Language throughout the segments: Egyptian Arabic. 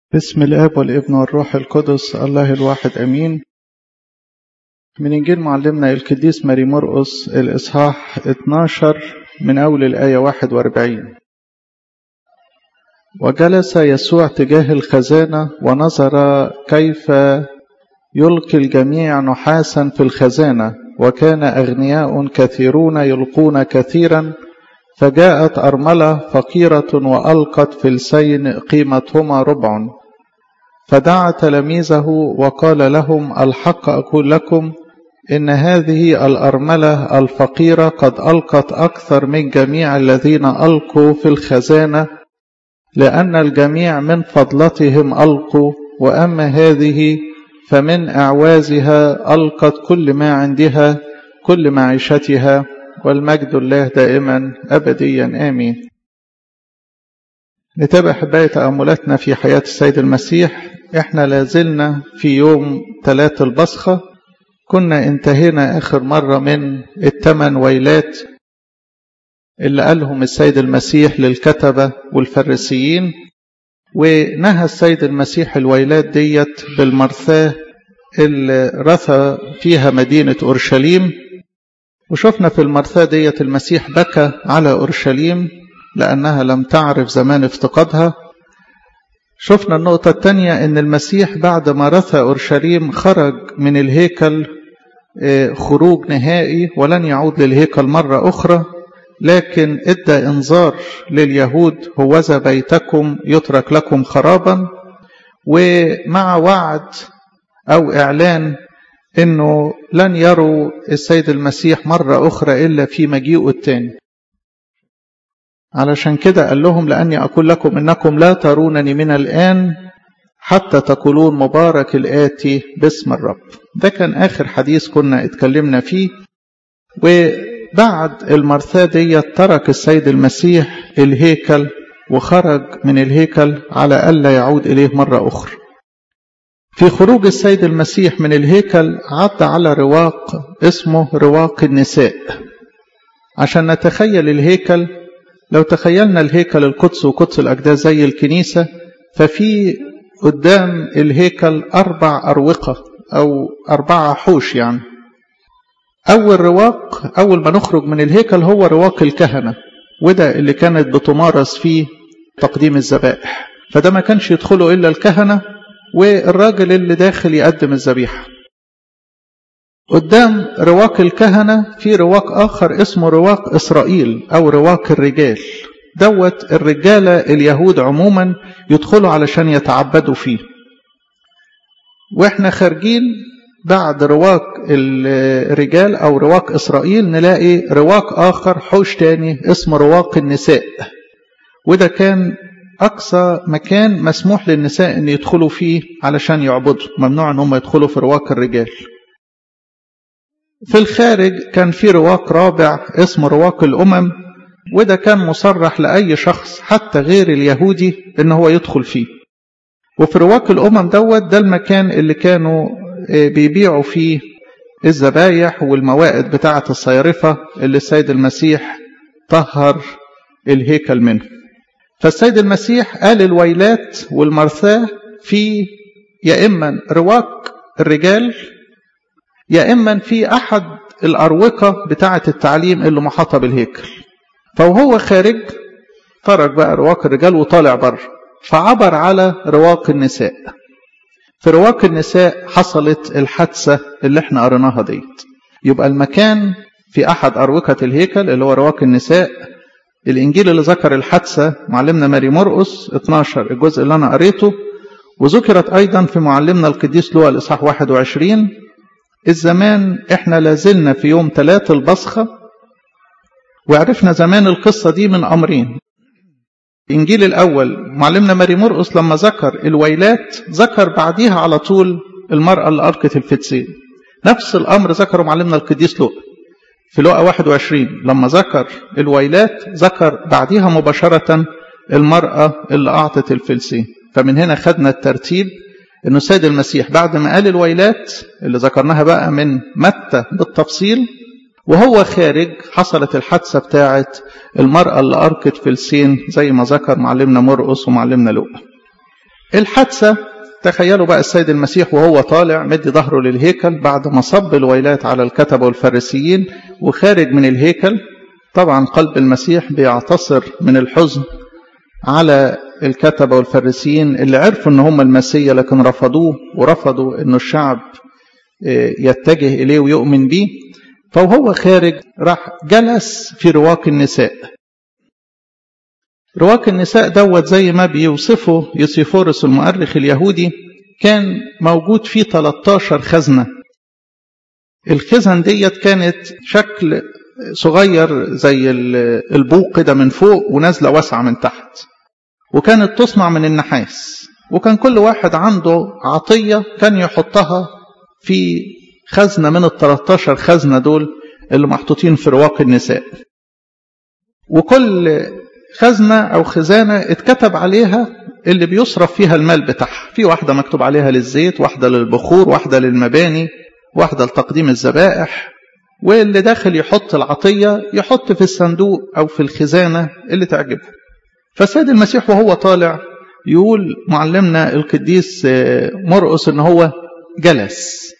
بسم الاب والابن والروح القدس الله الواحد امين من انجيل معلمنا القديس ماري مرقس الاصحاح 12 من اول الايه 41 وجلس يسوع تجاه الخزانه ونظر كيف يلقي الجميع نحاسا في الخزانه وكان اغنياء كثيرون يلقون كثيرا فجاءت أرملة فقيرة وألقت فلسين قيمتهما ربع فدعا تلاميذه وقال لهم الحق أقول لكم إن هذه الأرملة الفقيرة قد ألقت أكثر من جميع الذين ألقوا في الخزانة لأن الجميع من فضلتهم ألقوا وأما هذه فمن أعوازها ألقت كل ما عندها كل معيشتها والمجد الله دائما أبديا آمين نتابع حباية تأملاتنا في حياة السيد المسيح احنا لازلنا في يوم ثلاث البصخة كنا انتهينا آخر مرة من الثمان ويلات اللي قالهم السيد المسيح للكتبة والفريسيين ونهى السيد المسيح الويلات ديت بالمرثاة اللي رثى فيها مدينة أورشليم وشفنا في المرثاة ديت المسيح بكى على أورشليم لأنها لم تعرف زمان افتقادها شفنا النقطة الثانية أن المسيح بعد ما رثى أورشليم خرج من الهيكل خروج نهائي ولن يعود للهيكل مرة أخرى لكن ادى انذار لليهود هوذا بيتكم يترك لكم خرابا ومع وعد أو إعلان انه لن يروا السيد المسيح مرة اخرى الا في مجيئه الثاني علشان كده قال لهم لاني اقول لكم انكم لا ترونني من الان حتى تقولون مبارك الاتي باسم الرب ده كان اخر حديث كنا اتكلمنا فيه وبعد المرثاة دي ترك السيد المسيح الهيكل وخرج من الهيكل على الا يعود اليه مرة اخرى في خروج السيد المسيح من الهيكل عدى على رواق اسمه رواق النساء عشان نتخيل الهيكل لو تخيلنا الهيكل القدس وقدس الأقداس زي الكنيسة ففي قدام الهيكل أربع أروقة أو أربعة حوش يعني أول رواق أول ما نخرج من الهيكل هو رواق الكهنة وده اللي كانت بتمارس فيه تقديم الذبائح فده ما كانش يدخله إلا الكهنة والراجل اللي داخل يقدم الذبيحة قدام رواق الكهنة في رواق آخر اسمه رواق إسرائيل أو رواق الرجال دوت الرجالة اليهود عموما يدخلوا علشان يتعبدوا فيه واحنا خارجين بعد رواق الرجال أو رواق إسرائيل نلاقي رواق آخر حوش تاني اسمه رواق النساء وده كان أقصى مكان مسموح للنساء أن يدخلوا فيه علشان يعبدوا ممنوع أن هم يدخلوا في رواق الرجال في الخارج كان في رواق رابع اسمه رواق الأمم وده كان مصرح لأي شخص حتى غير اليهودي أن هو يدخل فيه وفي رواق الأمم دوت ده المكان اللي كانوا بيبيعوا فيه الذبايح والموائد بتاعة الصيرفة اللي السيد المسيح طهر الهيكل منه فالسيد المسيح قال الويلات والمرثاة في يا إما رواق الرجال يا إما في أحد الأروقة بتاعة التعليم اللي محاطة بالهيكل فوهو خارج ترك بقى رواق الرجال وطالع بره فعبر على رواق النساء في رواق النساء حصلت الحادثة اللي احنا قريناها ديت يبقى المكان في أحد أروقة الهيكل اللي هو رواق النساء الإنجيل اللي ذكر الحادثة معلمنا ماري مرقس 12 الجزء اللي أنا قريته وذكرت أيضا في معلمنا القديس لوقا الإصحاح 21 الزمان إحنا لازلنا في يوم ثلاث البصخة وعرفنا زمان القصة دي من أمرين الإنجيل الأول معلمنا ماري مرقس لما ذكر الويلات ذكر بعديها على طول المرأة اللي ألقت الفتسين نفس الأمر ذكره معلمنا القديس لوقا في لقا 21 لما ذكر الويلات ذكر بعدها مباشرة المرأة اللي أعطت الفلسين فمن هنا خدنا الترتيب أنه السيد المسيح بعد ما قال الويلات اللي ذكرناها بقى من متى بالتفصيل وهو خارج حصلت الحادثة بتاعة المرأة اللي أركت فلسين زي ما ذكر معلمنا مرقس ومعلمنا لوقا الحادثة تخيلوا بقى السيد المسيح وهو طالع مدي ظهره للهيكل بعد ما صب الويلات على الكتبة والفارسيين وخارج من الهيكل طبعا قلب المسيح بيعتصر من الحزن على الكتبة والفارسيين اللي عرفوا ان هم المسيا لكن رفضوه ورفضوا ان الشعب يتجه اليه ويؤمن به فوهو خارج راح جلس في رواق النساء رواق النساء دوت زي ما بيوصفه يوسيفورس المؤرخ اليهودي كان موجود فيه 13 خزنة الخزن ديت كانت شكل صغير زي البوق كده من فوق ونازلة واسعة من تحت وكانت تصنع من النحاس وكان كل واحد عنده عطية كان يحطها في خزنة من ال 13 خزنة دول اللي محطوطين في رواق النساء وكل خزنة أو خزانة اتكتب عليها اللي بيصرف فيها المال بتاعها في واحدة مكتوب عليها للزيت واحدة للبخور واحدة للمباني واحدة لتقديم الذبائح واللي داخل يحط العطية يحط في الصندوق أو في الخزانة اللي تعجبه فالسيد المسيح وهو طالع يقول معلمنا القديس مرقس ان هو جلس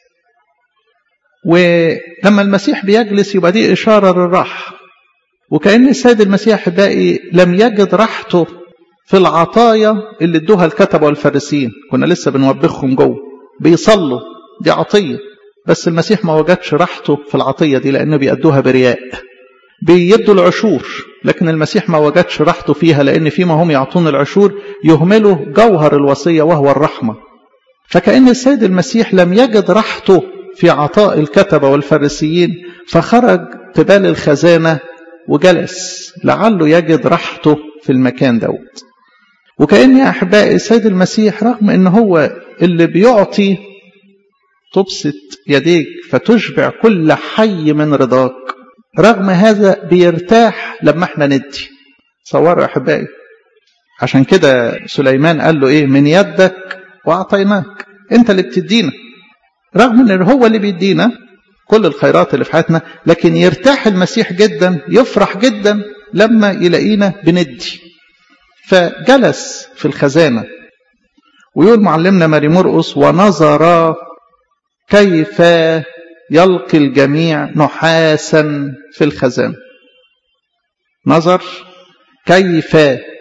ولما المسيح بيجلس يبقى دي إشارة للراحة وكأن السيد المسيح باقي لم يجد راحته في العطايا اللي ادوها الكتبة والفارسيين كنا لسه بنوبخهم جوه بيصلوا دي عطية بس المسيح ما وجدش راحته في العطية دي لأنه بيأدوها برياء بيدوا العشور لكن المسيح ما وجدش راحته فيها لأن فيما هم يعطون العشور يهملوا جوهر الوصية وهو الرحمة فكأن السيد المسيح لم يجد راحته في عطاء الكتبة والفارسيين فخرج قبال الخزانة وجلس لعله يجد راحته في المكان دوت وكأن يا أحبائي السيد المسيح رغم أن هو اللي بيعطي تبسط يديك فتشبع كل حي من رضاك رغم هذا بيرتاح لما احنا ندي صوروا يا أحبائي عشان كده سليمان قال له ايه من يدك واعطيناك انت اللي بتدينا رغم ان هو اللي بيدينا كل الخيرات اللي في حياتنا لكن يرتاح المسيح جدا يفرح جدا لما يلاقينا بندي فجلس في الخزانة ويقول معلمنا ماري مرقس ونظر كيف يلقي الجميع نحاسا في الخزانة نظر كيف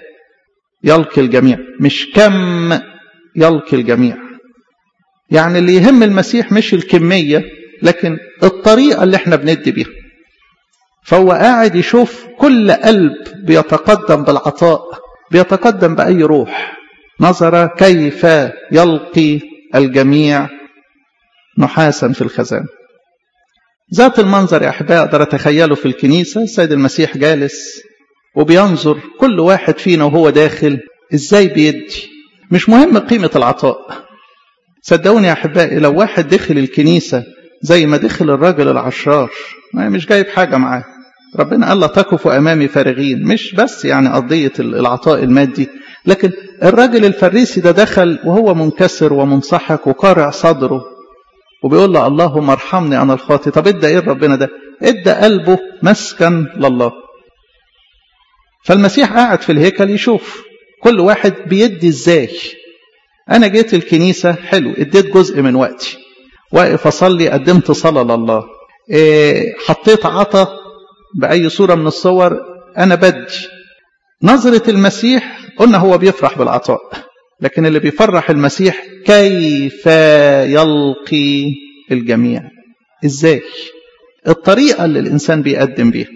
يلقي الجميع مش كم يلقي الجميع يعني اللي يهم المسيح مش الكمية لكن الطريقة اللي احنا بندي بيها فهو قاعد يشوف كل قلب بيتقدم بالعطاء بيتقدم بأي روح نظر كيف يلقي الجميع نحاسا في الخزانة ذات المنظر يا أحباء أقدر أتخيله في الكنيسة السيد المسيح جالس وبينظر كل واحد فينا وهو داخل إزاي بيدي مش مهم قيمة العطاء صدقوني يا أحبائي لو واحد دخل الكنيسة زي ما دخل الراجل العشار ما مش جايب حاجة معاه ربنا قال لا تقفوا أمامي فارغين مش بس يعني قضية العطاء المادي لكن الراجل الفريسي ده دخل وهو منكسر ومنصحك وقارع صدره وبيقول له اللهم ارحمني أنا الخاطي طب ادى ايه ربنا ده ادى قلبه مسكن لله فالمسيح قاعد في الهيكل يشوف كل واحد بيدي ازاي انا جيت الكنيسة حلو اديت جزء من وقتي واقف اصلي قدمت صلاة لله إيه حطيت عطا بأي صورة من الصور أنا بدي نظرة المسيح قلنا هو بيفرح بالعطاء لكن اللي بيفرح المسيح كيف يلقي الجميع ازاي الطريقة اللي الإنسان بيقدم بيها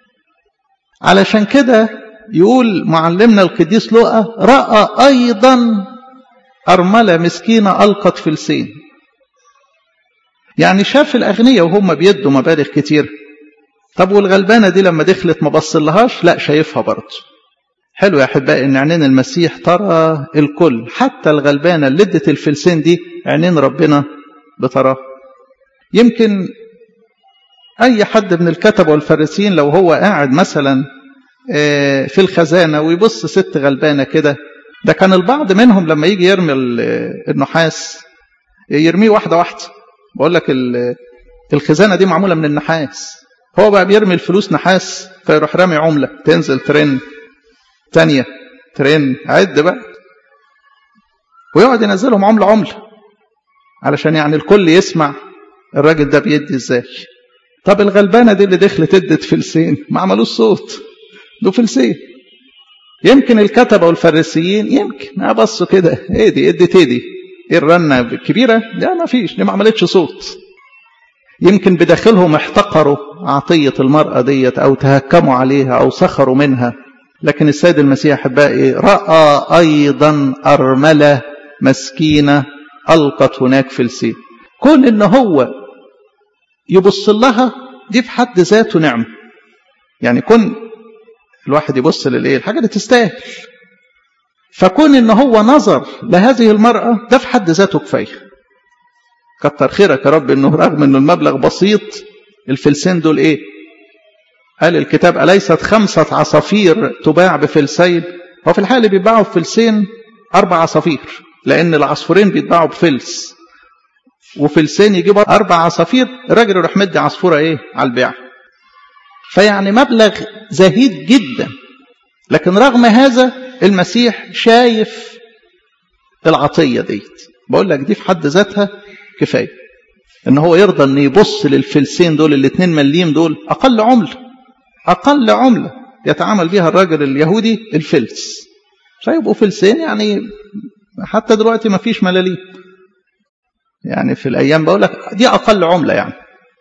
علشان كده يقول معلمنا القديس لوقا رأى أيضا أرملة مسكينة ألقت فلسين يعني شاف الأغنياء وهم بيدوا مبالغ كتير طب والغلبانة دي لما دخلت ما بصلهاش لا شايفها برضه حلو يا أحبائي إن عينين المسيح ترى الكل حتى الغلبانة اللي ادت الفلسين دي عينين ربنا بتراه يمكن أي حد من الكتبة والفارسيين لو هو قاعد مثلا في الخزانة ويبص ست غلبانة كده ده كان البعض منهم لما يجي يرمي النحاس يرميه واحدة واحدة بقول لك الخزانة دي معمولة من النحاس هو بقى بيرمي الفلوس نحاس فيروح رامي عملة تنزل ترن تانية ترن عد بقى ويقعد ينزلهم عملة عملة علشان يعني الكل يسمع الراجل ده بيدي ازاي طب الغلبانة دي اللي دخلت ادت فلسين ما عملوش صوت دول فلسين يمكن الكتبة والفريسيين يمكن بصوا كده ايه دي ادت ايه دي ايه الرنة الكبيرة لا ما فيش دي ما عملتش صوت يمكن بداخلهم احتقروا عطية المرأة ديت او تهكموا عليها او سخروا منها لكن السيد المسيح احبائي رأى ايضا ارملة مسكينة القت هناك فلسين كون ان هو يبص لها دي في حد ذاته نعمة يعني كون الواحد يبص للايه الحاجة دي تستاهل فكون ان هو نظر لهذه المرأة ده في حد ذاته كفاية كتر خيرك يا رب انه رغم انه المبلغ بسيط الفلسين دول ايه قال الكتاب أليست خمسة عصافير تباع بفلسين هو في الحقيقة بيتباعوا بفلسين أربع عصافير لأن العصفورين بيتباعوا بفلس وفلسين يجيبوا أربع عصافير الراجل يروح مدي عصفورة إيه على البيع فيعني مبلغ زهيد جدا لكن رغم هذا المسيح شايف العطية ديت بقول لك دي في حد ذاتها كفاية ان هو يرضى ان يبص للفلسين دول الاتنين مليم دول اقل عملة اقل عملة يتعامل بها الراجل اليهودي الفلس فيبقوا فلسين يعني حتى دلوقتي ما فيش ملاليم يعني في الايام بقول لك دي اقل عملة يعني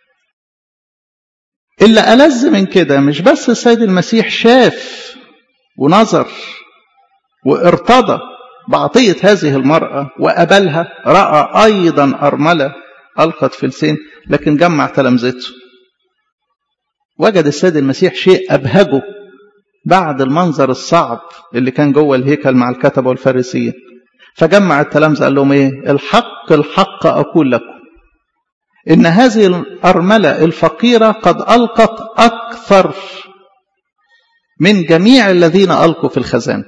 إلا ألذ من كده مش بس السيد المسيح شاف ونظر وارتضى بعطية هذه المرأة وقبلها رأى أيضا أرملة ألقت فلسين لكن جمع تلامذته وجد السيد المسيح شيء أبهجه بعد المنظر الصعب اللي كان جوه الهيكل مع الكتبة والفارسيين فجمع التلامذة قال لهم ايه الحق الحق أقول لكم إن هذه الأرملة الفقيرة قد ألقت أكثر من جميع الذين ألقوا في الخزانة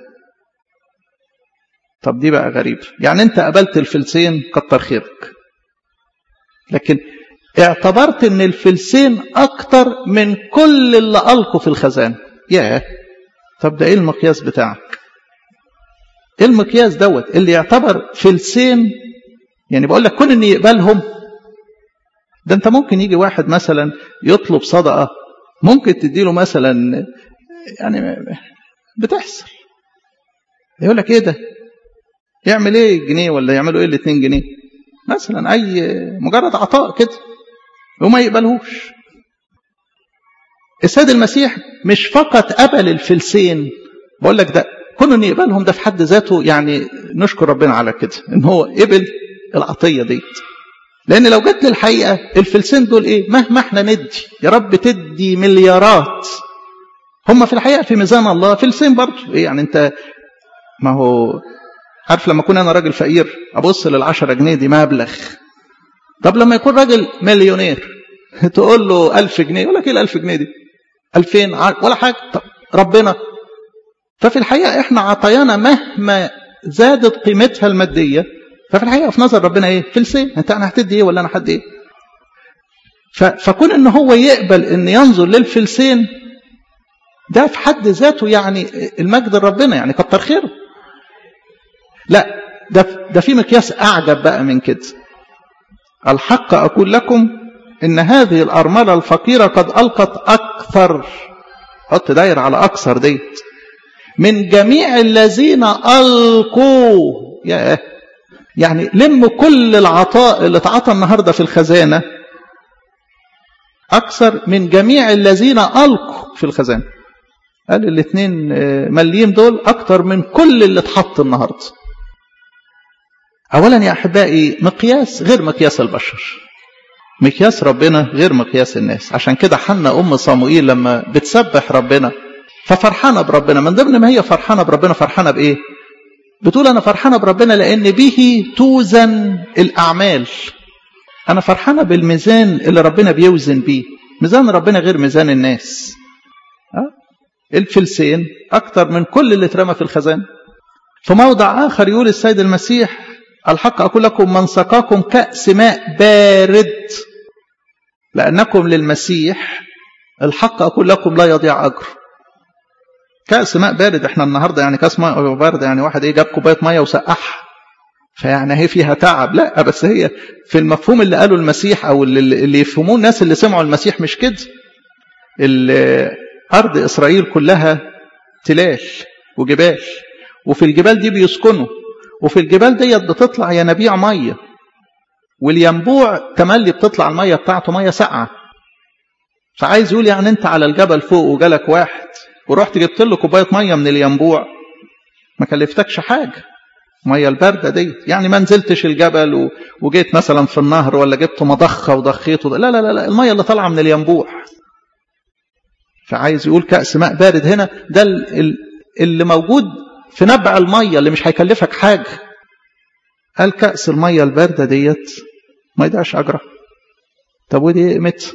طب دي بقى غريبة يعني أنت قبلت الفلسين كتر خيرك لكن اعتبرت ان الفلسين اكتر من كل اللي القوا في الخزانه ياه طب ده ايه المقياس بتاعك ايه المقياس دوت اللي يعتبر فلسين يعني بقول لك كون ان يقبلهم ده انت ممكن يجي واحد مثلا يطلب صدقه ممكن تديله مثلا يعني بتحصل يقول لك ايه ده يعمل ايه جنيه ولا يعملوا ايه الاتنين جنيه مثلا اي مجرد عطاء كده وما يقبلهوش السيد المسيح مش فقط قبل الفلسين بقول لك ده كون ان يقبلهم ده في حد ذاته يعني نشكر ربنا على كده ان هو قبل العطيه ديت لان لو جت للحقيقه الفلسين دول ايه مهما احنا ندي يا رب تدي مليارات هم في الحقيقه في ميزان الله فلسين برضه ايه يعني انت ما هو عارف لما اكون انا راجل فقير ابص للعشرة جنيه دي مبلغ طب لما يكون راجل مليونير تقول له ألف جنيه يقول لك ايه الألف جنيه دي ألفين ولا حاجة طب ربنا ففي الحقيقة احنا عطايانا مهما زادت قيمتها المادية ففي الحقيقة في نظر ربنا ايه فلسين انت انا هتدي ايه ولا انا هدي ايه فكون ان هو يقبل ان ينظر للفلسين ده في حد ذاته يعني المجد ربنا يعني كتر خيره لا ده ده في مقياس اعجب بقى من كده الحق اقول لكم ان هذه الارمله الفقيره قد القت اكثر حط داير على اكثر ديت من جميع الذين القوا يا يعني لم كل العطاء اللي اتعطى النهارده في الخزانه اكثر من جميع الذين القوا في الخزانه قال الاثنين مليم دول اكثر من كل اللي اتحط النهارده اولا يا احبائي مقياس غير مقياس البشر مقياس ربنا غير مقياس الناس عشان كده حنا ام صموئيل لما بتسبح ربنا ففرحانه بربنا من ضمن ما هي فرحانه بربنا فرحانه بايه بتقول انا فرحانه بربنا لان به توزن الاعمال انا فرحانه بالميزان اللي ربنا بيوزن بيه ميزان ربنا غير ميزان الناس الفلسين اكتر من كل اللي اترمى في الخزانه في موضع اخر يقول السيد المسيح الحق أقول لكم من سقاكم كأس ماء بارد لأنكم للمسيح الحق أقول لكم لا يضيع أجر كأس ماء بارد احنا النهاردة يعني كأس ماء بارد يعني واحد ايه جاب كوباية مية وسقعها فيعني هي فيها تعب لا بس هي في المفهوم اللي قاله المسيح او اللي, اللي يفهموه الناس اللي سمعوا المسيح مش كده ارض اسرائيل كلها تلال وجبال وفي الجبال دي بيسكنوا وفي الجبال ديت بتطلع ينابيع ميه والينبوع تملي بتطلع الميه بتاعته ميه ساقعه فعايز يقول يعني انت على الجبل فوق وجالك واحد ورحت جبت له كوبايه ميه من الينبوع ما كلفتكش حاجه ميه البارده دي يعني ما نزلتش الجبل وجيت مثلا في النهر ولا جبت مضخه وضخيته لا لا لا الميه اللي طالعه من الينبوع فعايز يقول كأس ماء بارد هنا ده اللي موجود في نبع الميه اللي مش هيكلفك حاجه قال كأس الميه البارده ديت ما يدعش اجرها طب ودي قيمتها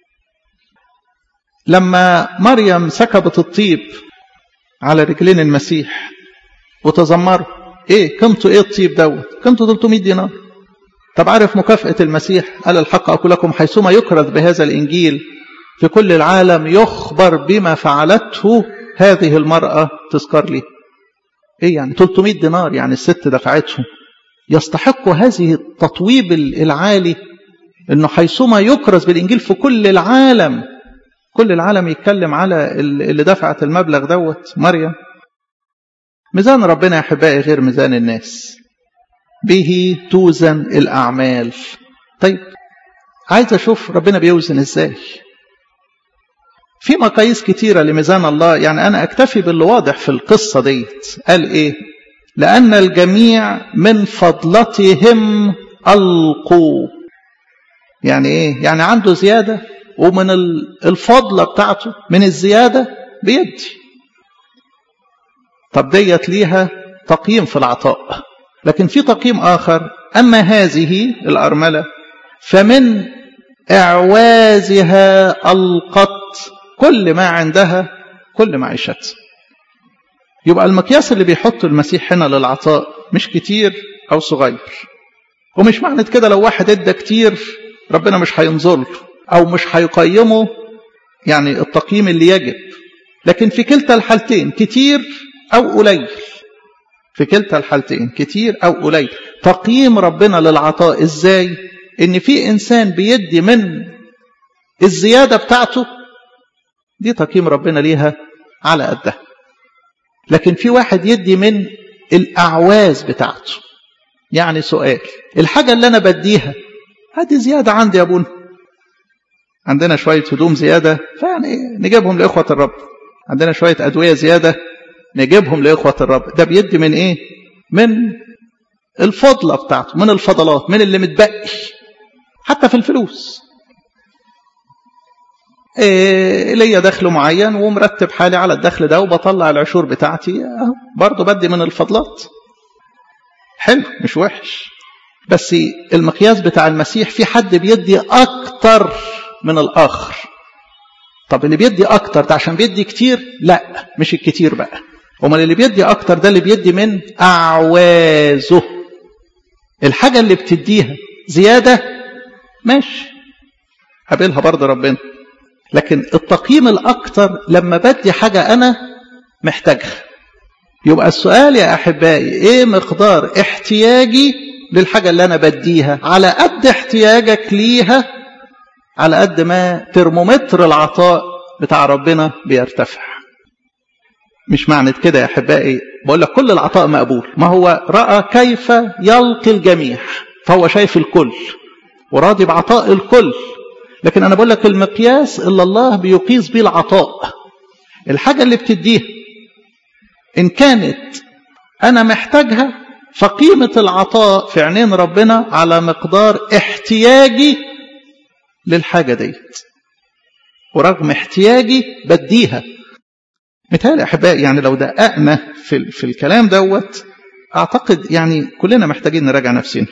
لما مريم سكبت الطيب على رجلين المسيح وتذمروا ايه قيمته ايه الطيب دوت قيمته 300 دينار طب عارف مكافأة المسيح قال الحق أقول لكم حيثما يكرز بهذا الإنجيل في كل العالم يخبر بما فعلته هذه المرأة تذكر لي ايه يعني 300 دينار يعني الست دفعتهم يستحق هذه التطويب العالي انه حيثما يكرز بالانجيل في كل العالم كل العالم يتكلم على اللي دفعت المبلغ دوت مريم ميزان ربنا يا احبائي غير ميزان الناس به توزن الاعمال طيب عايز اشوف ربنا بيوزن ازاي في مقاييس كتيره لميزان الله يعني انا اكتفي باللي واضح في القصه ديت قال ايه لان الجميع من فضلتهم القوا يعني ايه يعني عنده زياده ومن الفضله بتاعته من الزياده بيدي طب ديت ليها تقييم في العطاء لكن في تقييم آخر أما هذه الأرملة فمن إعوازها ألقت كل ما عندها كل معيشتها يبقى المقياس اللي بيحطه المسيح هنا للعطاء مش كتير أو صغير ومش معنى كده لو واحد ادى كتير ربنا مش هينظر له أو مش هيقيمه يعني التقييم اللي يجب لكن في كلتا الحالتين كتير أو قليل في كلتا الحالتين كتير أو قليل تقييم ربنا للعطاء إزاي إن في إنسان بيدي من الزيادة بتاعته دي تقييم ربنا ليها على قدها لكن في واحد يدي من الأعواز بتاعته يعني سؤال الحاجة اللي أنا بديها هذه زيادة عندي يا ابونا عندنا شوية هدوم زيادة فيعني نجيبهم لإخوة الرب عندنا شوية أدوية زيادة نجيبهم لإخوة الرب ده بيدي من إيه من الفضلة بتاعته من الفضلات من اللي متبقي حتى في الفلوس إيه ليا دخل معين ومرتب حالي على الدخل ده وبطلع العشور بتاعتي اهو برضه بدي من الفضلات حلو مش وحش بس المقياس بتاع المسيح في حد بيدي اكتر من الاخر طب اللي بيدي اكتر ده عشان بيدي كتير لا مش الكتير بقى امال اللي بيدي اكتر ده اللي بيدي من اعوازه الحاجه اللي بتديها زياده ماشي قابلها برضه ربنا لكن التقييم الاكتر لما بدي حاجه انا محتاجها يبقى السؤال يا احبائي ايه مقدار احتياجي للحاجه اللي انا بديها على قد احتياجك ليها على قد ما ترمومتر العطاء بتاع ربنا بيرتفع مش معنى كده يا احبائي بقول لك كل العطاء مقبول ما هو راى كيف يلقي الجميع فهو شايف الكل وراضي بعطاء الكل لكن انا بقول لك المقياس اللي الله بيقيس بيه العطاء الحاجه اللي بتديها ان كانت انا محتاجها فقيمه العطاء في عينين ربنا على مقدار احتياجي للحاجه ديت ورغم احتياجي بديها مثال احبائي يعني لو دققنا في في الكلام دوت اعتقد يعني كلنا محتاجين نراجع نفسنا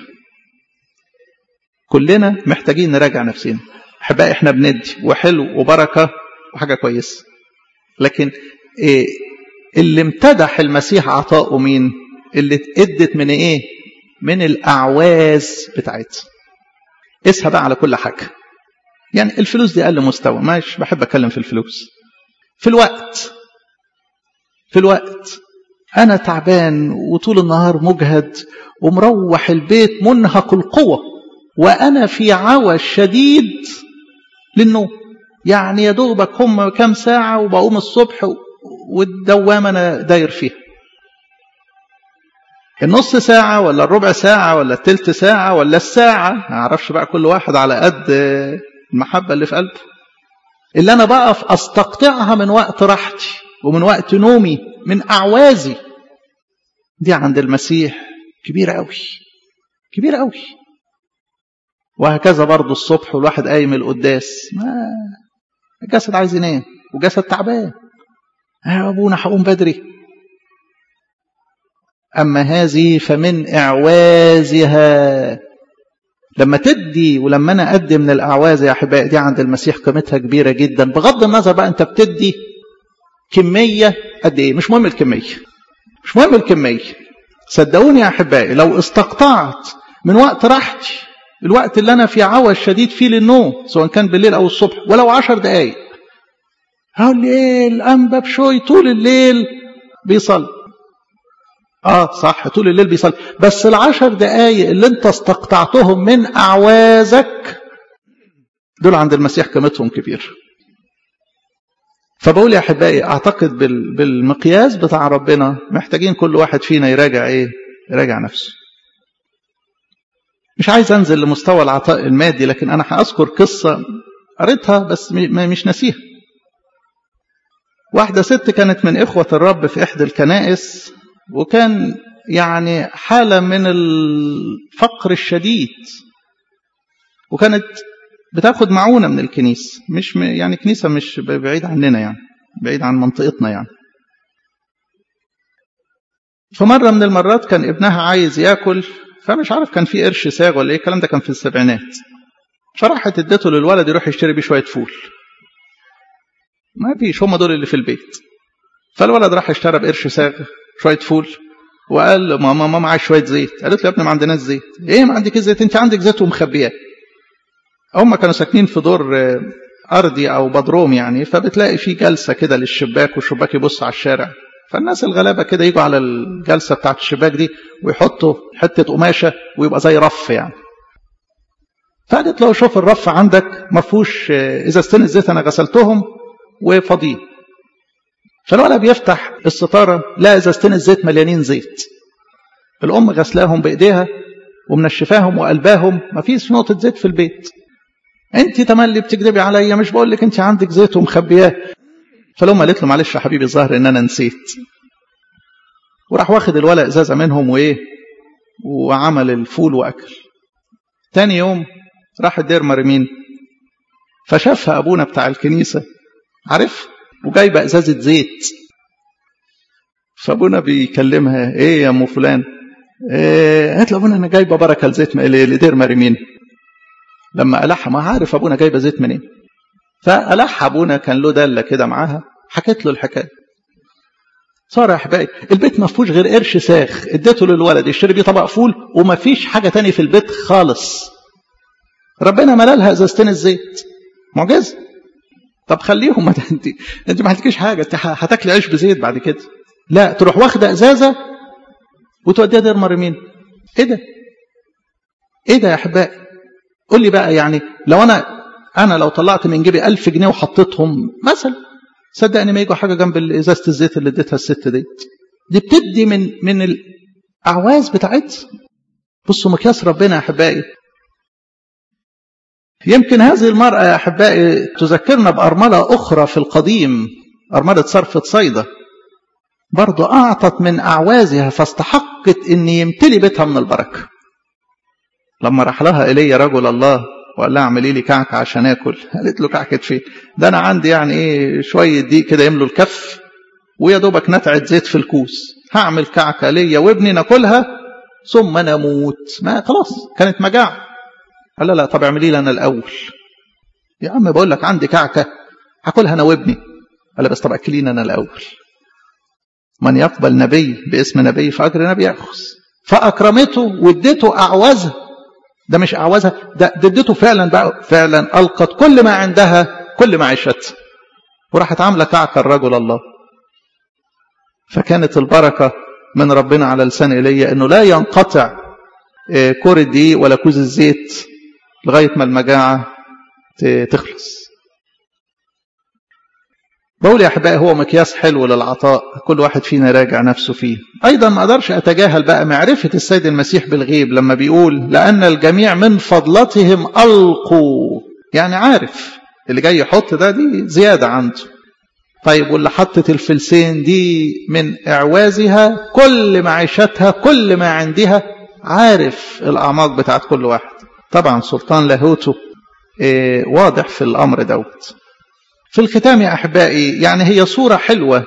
كلنا محتاجين نراجع نفسنا احبائي احنا بندي وحلو وبركه وحاجه كويسه لكن إيه اللي امتدح المسيح عطاؤه مين اللي ادت من ايه من الاعواز بتاعتها قيسها بقى على كل حاجه يعني الفلوس دي اقل مستوى مش بحب اتكلم في الفلوس في الوقت في الوقت أنا تعبان وطول النهار مجهد ومروح البيت منهك القوة وأنا في عوى شديد للنوم يعني يا دوبك هم كام ساعة وبقوم الصبح والدوامة أنا داير فيها النص ساعة ولا الربع ساعة ولا التلت ساعة ولا الساعة ما أعرفش بقى كل واحد على قد المحبة اللي في قلبه اللي أنا بقف أستقطعها من وقت راحتي ومن وقت نومي من أعوازي دي عند المسيح كبيرة قوي كبيرة قوي وهكذا برضه الصبح والواحد قايم القداس ما الجسد عايز ينام وجسد تعبان يا ابونا هقوم بدري اما هذه فمن اعوازها لما تدي ولما انا ادي من الاعواز يا احبائي دي عند المسيح قيمتها كبيره جدا بغض النظر بقى انت بتدي كميه قد ايه مش مهم الكميه مش مهم الكميه صدقوني يا احبائي لو استقطعت من وقت راحتي الوقت اللي انا في عوز شديد فيه للنوم سواء كان بالليل او الصبح ولو عشر دقايق هقول لي ايه الانبا بشوي طول الليل بيصلي اه صح طول الليل بيصلي بس العشر دقايق اللي انت استقطعتهم من اعوازك دول عند المسيح قيمتهم كبير فبقول يا احبائي اعتقد بالمقياس بتاع ربنا محتاجين كل واحد فينا يراجع ايه يراجع نفسه مش عايز انزل لمستوى العطاء المادي لكن انا هاذكر قصه قريتها بس مش ناسيها واحده ست كانت من اخوه الرب في احدى الكنائس وكان يعني حاله من الفقر الشديد وكانت بتاخد معونه من الكنيسه مش يعني كنيسه مش بعيد عننا يعني بعيد عن منطقتنا يعني فمره من المرات كان ابنها عايز ياكل فمش عارف كان في قرش ساغ ولا ايه الكلام ده كان في السبعينات فراحت ادته للولد يروح يشتري بيه شويه فول ما فيش هم دول اللي في البيت فالولد راح اشترى بقرش ساغ شويه فول وقال ماما ماما عايز شويه زيت قالت له يا ابني ما عندناش زيت ايه ما عندك زيت انت عندك زيت ومخبياه هم كانوا ساكنين في دور ارضي او بدروم يعني فبتلاقي في جلسه كده للشباك والشباك يبص على الشارع فالناس الغلابه كده يجوا على الجلسه بتاعت الشباك دي ويحطوا حته قماشه ويبقى زي رف يعني فقالت له شوف الرف عندك ما فيهوش ازازتين الزيت انا غسلتهم وفاضيين فالولد بيفتح الستاره لا ازازتين الزيت مليانين زيت الام غسلاهم بايديها ومنشفاهم وقلباهم ما فيش نقطه زيت في البيت انت تملي بتكذبي عليا مش بقول لك انت عندك زيت ومخبياه فالام قالت له معلش يا حبيبي الظاهر ان انا نسيت وراح واخد الولد ازازه منهم وايه وعمل الفول واكل تاني يوم راح الدير مرمين فشافها ابونا بتاع الكنيسه عارف وجايبه ازازه زيت فابونا بيكلمها ايه يا ام فلان إيه قالت له ابونا انا جايبه بركه لزيت لدير مرمين لما ألح ما عارف ابونا جايبه زيت منين فألح ابونا كان له داله كده معاها حكيت له الحكايه صار يا احبائي البيت ما فيهوش غير قرش ساخ اديته للولد يشتري بيه طبق فول وما فيش حاجه تاني في البيت خالص ربنا ملالها ازازتين الزيت معجزه طب خليهم انت انت ما عندكيش حاجه انت هتاكلي عيش بزيت بعد كده لا تروح واخده ازازه وتوديها دير مرمين ايه ده ايه ده يا احبائي قول لي بقى يعني لو انا انا لو طلعت من جيبي ألف جنيه وحطيتهم مثلا صدقني ما يجوا حاجه جنب ازازه الزيت اللي اديتها الست ديت دي بتدي من من الاعواز بتاعتها بصوا مقياس ربنا يا احبائي يمكن هذه المرأة يا أحبائي تذكرنا بأرملة أخرى في القديم أرملة صرفة صيدا برضو أعطت من أعوازها فاستحقت أن يمتلي بيتها من البركة لما راح لها إلي رجل الله وقال لها اعملي لي كعكة عشان آكل قالت له كعكة فين ده أنا عندي يعني إيه شوية دقيق كده يملوا الكف ويا دوبك نتعة زيت في الكوس هعمل كعكة ليا وابني ناكلها ثم نموت ما خلاص كانت مجاعة قال لا لا طب اعملي لي انا الاول يا عم بقول لك عندي كعكه هاكلها انا وابني قال بس طب اكليني انا الاول من يقبل نبي باسم نبي فاجر نبي ياخذ فاكرمته واديته اعوازها ده مش اعوازها ده, ده اديته فعلا بقى فعلا القت كل ما عندها كل معيشتها وراحت عامله كعكه الرجل الله فكانت البركة من ربنا على لسان إيليا أنه لا ينقطع كور الدقيق ولا كوز الزيت لغاية ما المجاعة تخلص بقول يا أحبائي هو مقياس حلو للعطاء كل واحد فينا راجع نفسه فيه أيضا ما أقدرش أتجاهل بقى معرفة السيد المسيح بالغيب لما بيقول لأن الجميع من فضلتهم ألقوا يعني عارف اللي جاي يحط ده دي زيادة عنده طيب واللي حطت الفلسين دي من إعوازها كل معيشتها كل ما عندها عارف الأعماق بتاعت كل واحد طبعا سلطان لاهوته إيه واضح في الأمر دوت في الختام يا أحبائي يعني هي صورة حلوة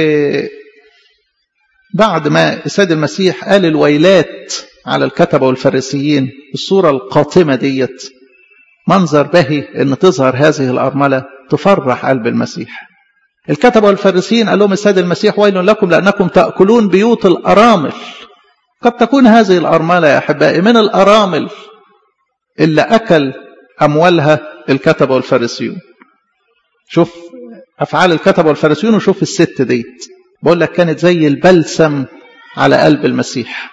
وبعد ما السيد المسيح قال الويلات على الكتبة والفريسيين الصورة القاتمة ديت منظر بهي ان تظهر هذه الأرملة تفرح قلب المسيح الكتبة والفريسيين قال لهم السيد المسيح ويل لكم لأنكم تأكلون بيوت الأرامل قد تكون هذه الأرملة يا أحبائي من الأرامل اللي أكل أموالها الكتبة والفريسيون شوف أفعال الكتبة والفريسيون وشوف الست ديت بقول لك كانت زي البلسم على قلب المسيح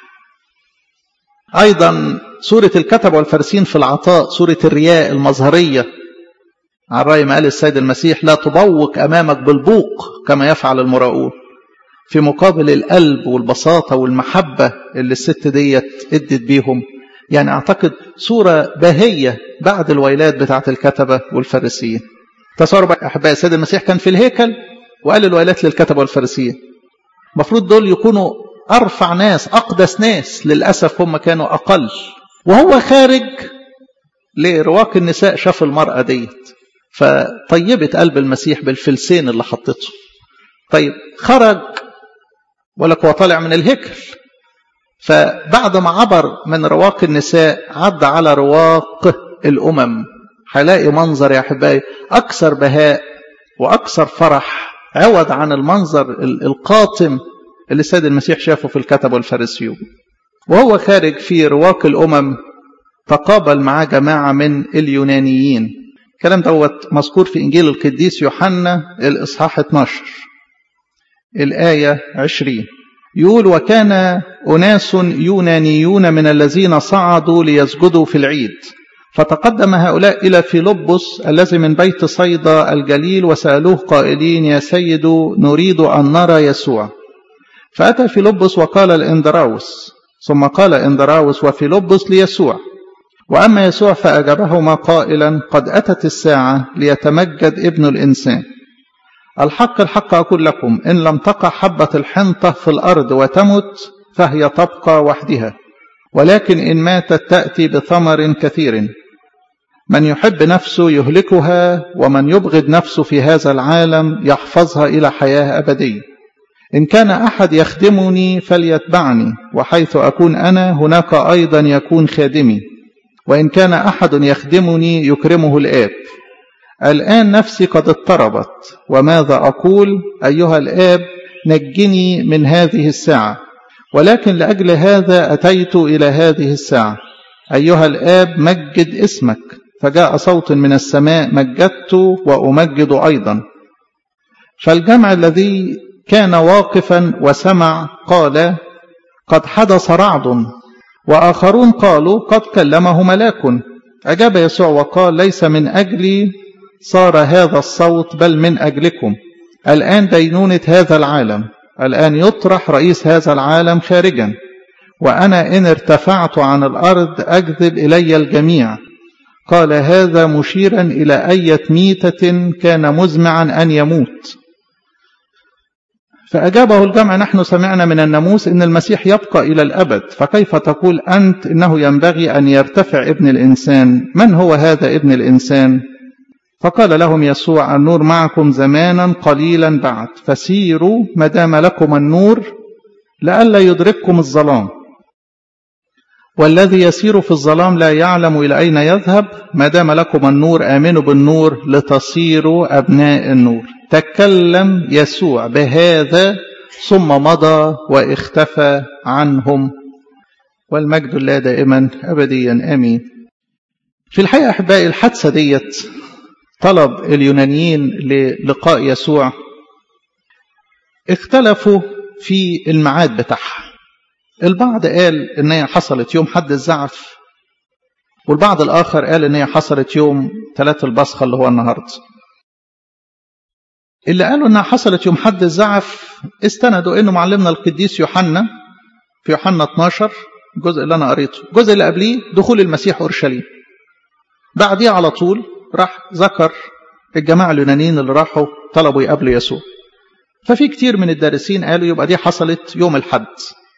أيضا سورة الكتبة والفريسيين في العطاء سورة الرياء المظهرية على رأي ما قال السيد المسيح لا تبوق أمامك بالبوق كما يفعل المراؤون في مقابل القلب والبساطة والمحبة اللي الست ديت ادت بيهم يعني أعتقد صورة باهية بعد الويلات بتاعة الكتبة والفريسيين تصوروا بقى أحبائي السيد المسيح كان في الهيكل وقال الويلات للكتبة والفريسيين المفروض دول يكونوا أرفع ناس أقدس ناس للأسف هم كانوا أقل وهو خارج لرواق النساء شاف المرأة ديت فطيبت قلب المسيح بالفلسين اللي حطته طيب خرج ولك هو طالع من الهيكل فبعد ما عبر من رواق النساء عدى على رواق الأمم هلاقي منظر يا أحبائي أكثر بهاء وأكثر فرح عوض عن المنظر القاتم اللي السيد المسيح شافه في الكتب والفريسيون وهو خارج في رواق الأمم تقابل معاه جماعة من اليونانيين الكلام دوت مذكور في إنجيل القديس يوحنا الإصحاح 12 الآية 20 يقول وكان أناس يونانيون من الذين صعدوا ليسجدوا في العيد فتقدم هؤلاء إلى فيلبس الذي من بيت صيدا الجليل وسألوه قائلين يا سيد نريد أن نرى يسوع فأتى فيلبس وقال الإندراوس ثم قال إندراوس وفيلبس ليسوع وأما يسوع فأجابهما قائلا قد أتت الساعة ليتمجد ابن الإنسان الحق الحق أقول لكم إن لم تقع حبة الحنطة في الأرض وتمت فهي تبقى وحدها ولكن إن ماتت تأتي بثمر كثير من يحب نفسه يهلكها ومن يبغض نفسه في هذا العالم يحفظها إلى حياة أبدية إن كان أحد يخدمني فليتبعني وحيث أكون أنا هناك أيضا يكون خادمي وإن كان أحد يخدمني يكرمه الآب الآن نفسي قد اضطربت وماذا أقول أيها الآب نجني من هذه الساعة ولكن لأجل هذا أتيت إلى هذه الساعة أيها الآب مجد اسمك فجاء صوت من السماء مجدت وأمجد أيضا فالجمع الذي كان واقفا وسمع قال قد حدث رعد وآخرون قالوا قد كلمه ملاك أجاب يسوع وقال ليس من أجلي صار هذا الصوت بل من أجلكم الآن دينونة هذا العالم الآن يطرح رئيس هذا العالم خارجا وأنا إن ارتفعت عن الأرض أجذب إلي الجميع قال هذا مشيرا إلى أية ميتة كان مزمعا أن يموت فأجابه الجمع نحن سمعنا من الناموس إن المسيح يبقى إلى الأبد فكيف تقول أنت إنه ينبغي أن يرتفع ابن الإنسان من هو هذا ابن الإنسان فقال لهم يسوع النور معكم زمانا قليلا بعد فسيروا ما دام لكم النور لئلا يدرككم الظلام والذي يسير في الظلام لا يعلم إلى أين يذهب ما دام لكم النور آمنوا بالنور لتصيروا أبناء النور تكلم يسوع بهذا ثم مضى واختفى عنهم والمجد الله دائما أبديا آمين في الحقيقة أحبائي الحادثة ديت طلب اليونانيين للقاء يسوع اختلفوا في الميعاد بتاعها البعض قال ان هي حصلت يوم حد الزعف والبعض الاخر قال ان هي حصلت يوم ثلاث البصخه اللي هو النهارده اللي قالوا انها حصلت يوم حد الزعف استندوا انه معلمنا القديس يوحنا في يوحنا 12 الجزء اللي انا قريته الجزء اللي قبليه دخول المسيح اورشليم بعديه على طول راح ذكر الجماعه اليونانيين اللي راحوا طلبوا يقابلوا يسوع ففي كتير من الدارسين قالوا يبقى دي حصلت يوم الحد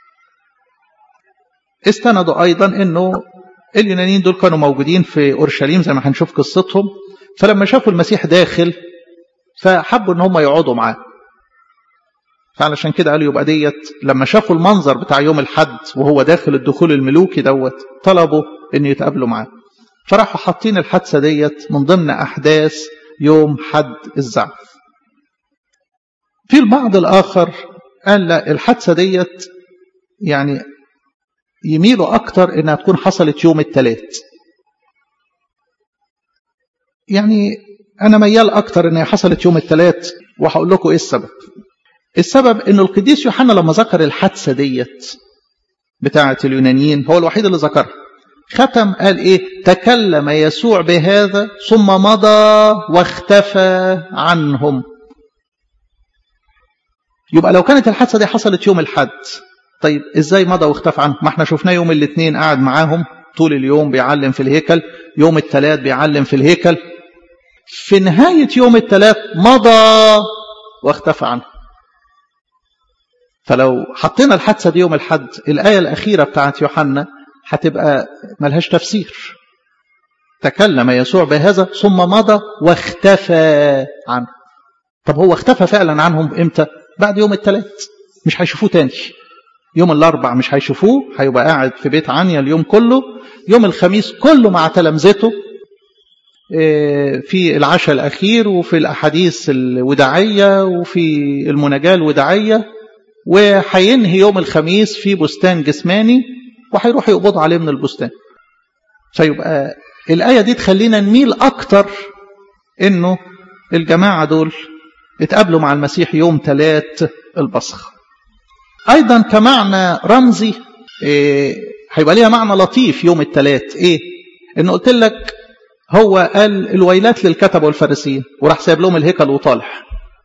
استندوا ايضا انه اليونانيين دول كانوا موجودين في اورشليم زي ما هنشوف قصتهم فلما شافوا المسيح داخل فحبوا ان هم يقعدوا معاه فعلشان كده قالوا يبقى ديت لما شافوا المنظر بتاع يوم الحد وهو داخل الدخول الملوكي دوت طلبوا ان يتقابلوا معاه فراحوا حاطين الحادثه ديت من ضمن احداث يوم حد الزعف في البعض الاخر قال لا الحادثه ديت يعني يميلوا اكتر انها تكون حصلت يوم الثلاث يعني انا ميال اكتر انها حصلت يوم الثلاث وهقول لكم ايه السبب السبب ان القديس يوحنا لما ذكر الحادثه ديت بتاعه اليونانيين هو الوحيد اللي ذكرها ختم قال ايه تكلم يسوع بهذا ثم مضى واختفى عنهم يبقى لو كانت الحادثه دي حصلت يوم الحد طيب ازاي مضى واختفى عنهم ما احنا شفناه يوم الاثنين قاعد معاهم طول اليوم بيعلم في الهيكل يوم الثلاث بيعلم في الهيكل في نهاية يوم الثلاث مضى واختفى عنه فلو حطينا الحادثة دي يوم الحد الآية الأخيرة بتاعت يوحنا هتبقى ملهاش تفسير تكلم يسوع بهذا ثم مضى واختفى عنه طب هو اختفى فعلا عنهم امتى بعد يوم الثلاث مش هيشوفوه تاني يوم الاربع مش هيشوفوه هيبقى قاعد في بيت عنيا اليوم كله يوم الخميس كله مع تلامذته في العشاء الأخير وفي الأحاديث الوداعية وفي المناجاة الوداعية وهينهي يوم الخميس في بستان جسماني وهيروح يقبضوا عليه من البستان فيبقى الآية دي تخلينا نميل أكتر إنه الجماعة دول اتقابلوا مع المسيح يوم ثلاث البصخ أيضا كمعنى رمزي إيه هيبقى ليها معنى لطيف يوم الثلاث إيه إنه قلت لك هو قال الويلات للكتبة والفارسيين وراح سايب لهم الهيكل وطالع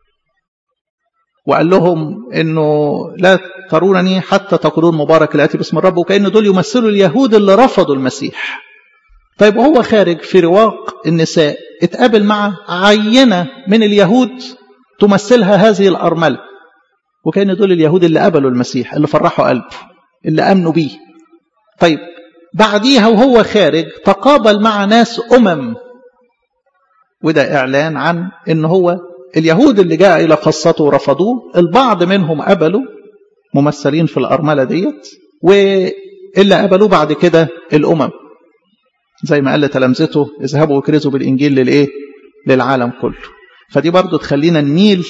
وقال لهم انه لا ترونني حتى تقولون مبارك الاتي باسم الرب وكان دول يمثلوا اليهود اللي رفضوا المسيح طيب وهو خارج في رواق النساء اتقابل مع عينة من اليهود تمثلها هذه الأرملة وكان دول اليهود اللي قبلوا المسيح اللي فرحوا قلبه اللي أمنوا بيه طيب بعديها وهو خارج تقابل مع ناس أمم وده إعلان عن إن هو اليهود اللي جاء إلى خاصته ورفضوه البعض منهم قبلوا ممثلين في الأرملة ديت واللي قبلوه بعد كده الأمم زي ما قال لتلامذته اذهبوا وكرزوا بالإنجيل للإيه؟ للعالم كله فدي برضو تخلينا نميل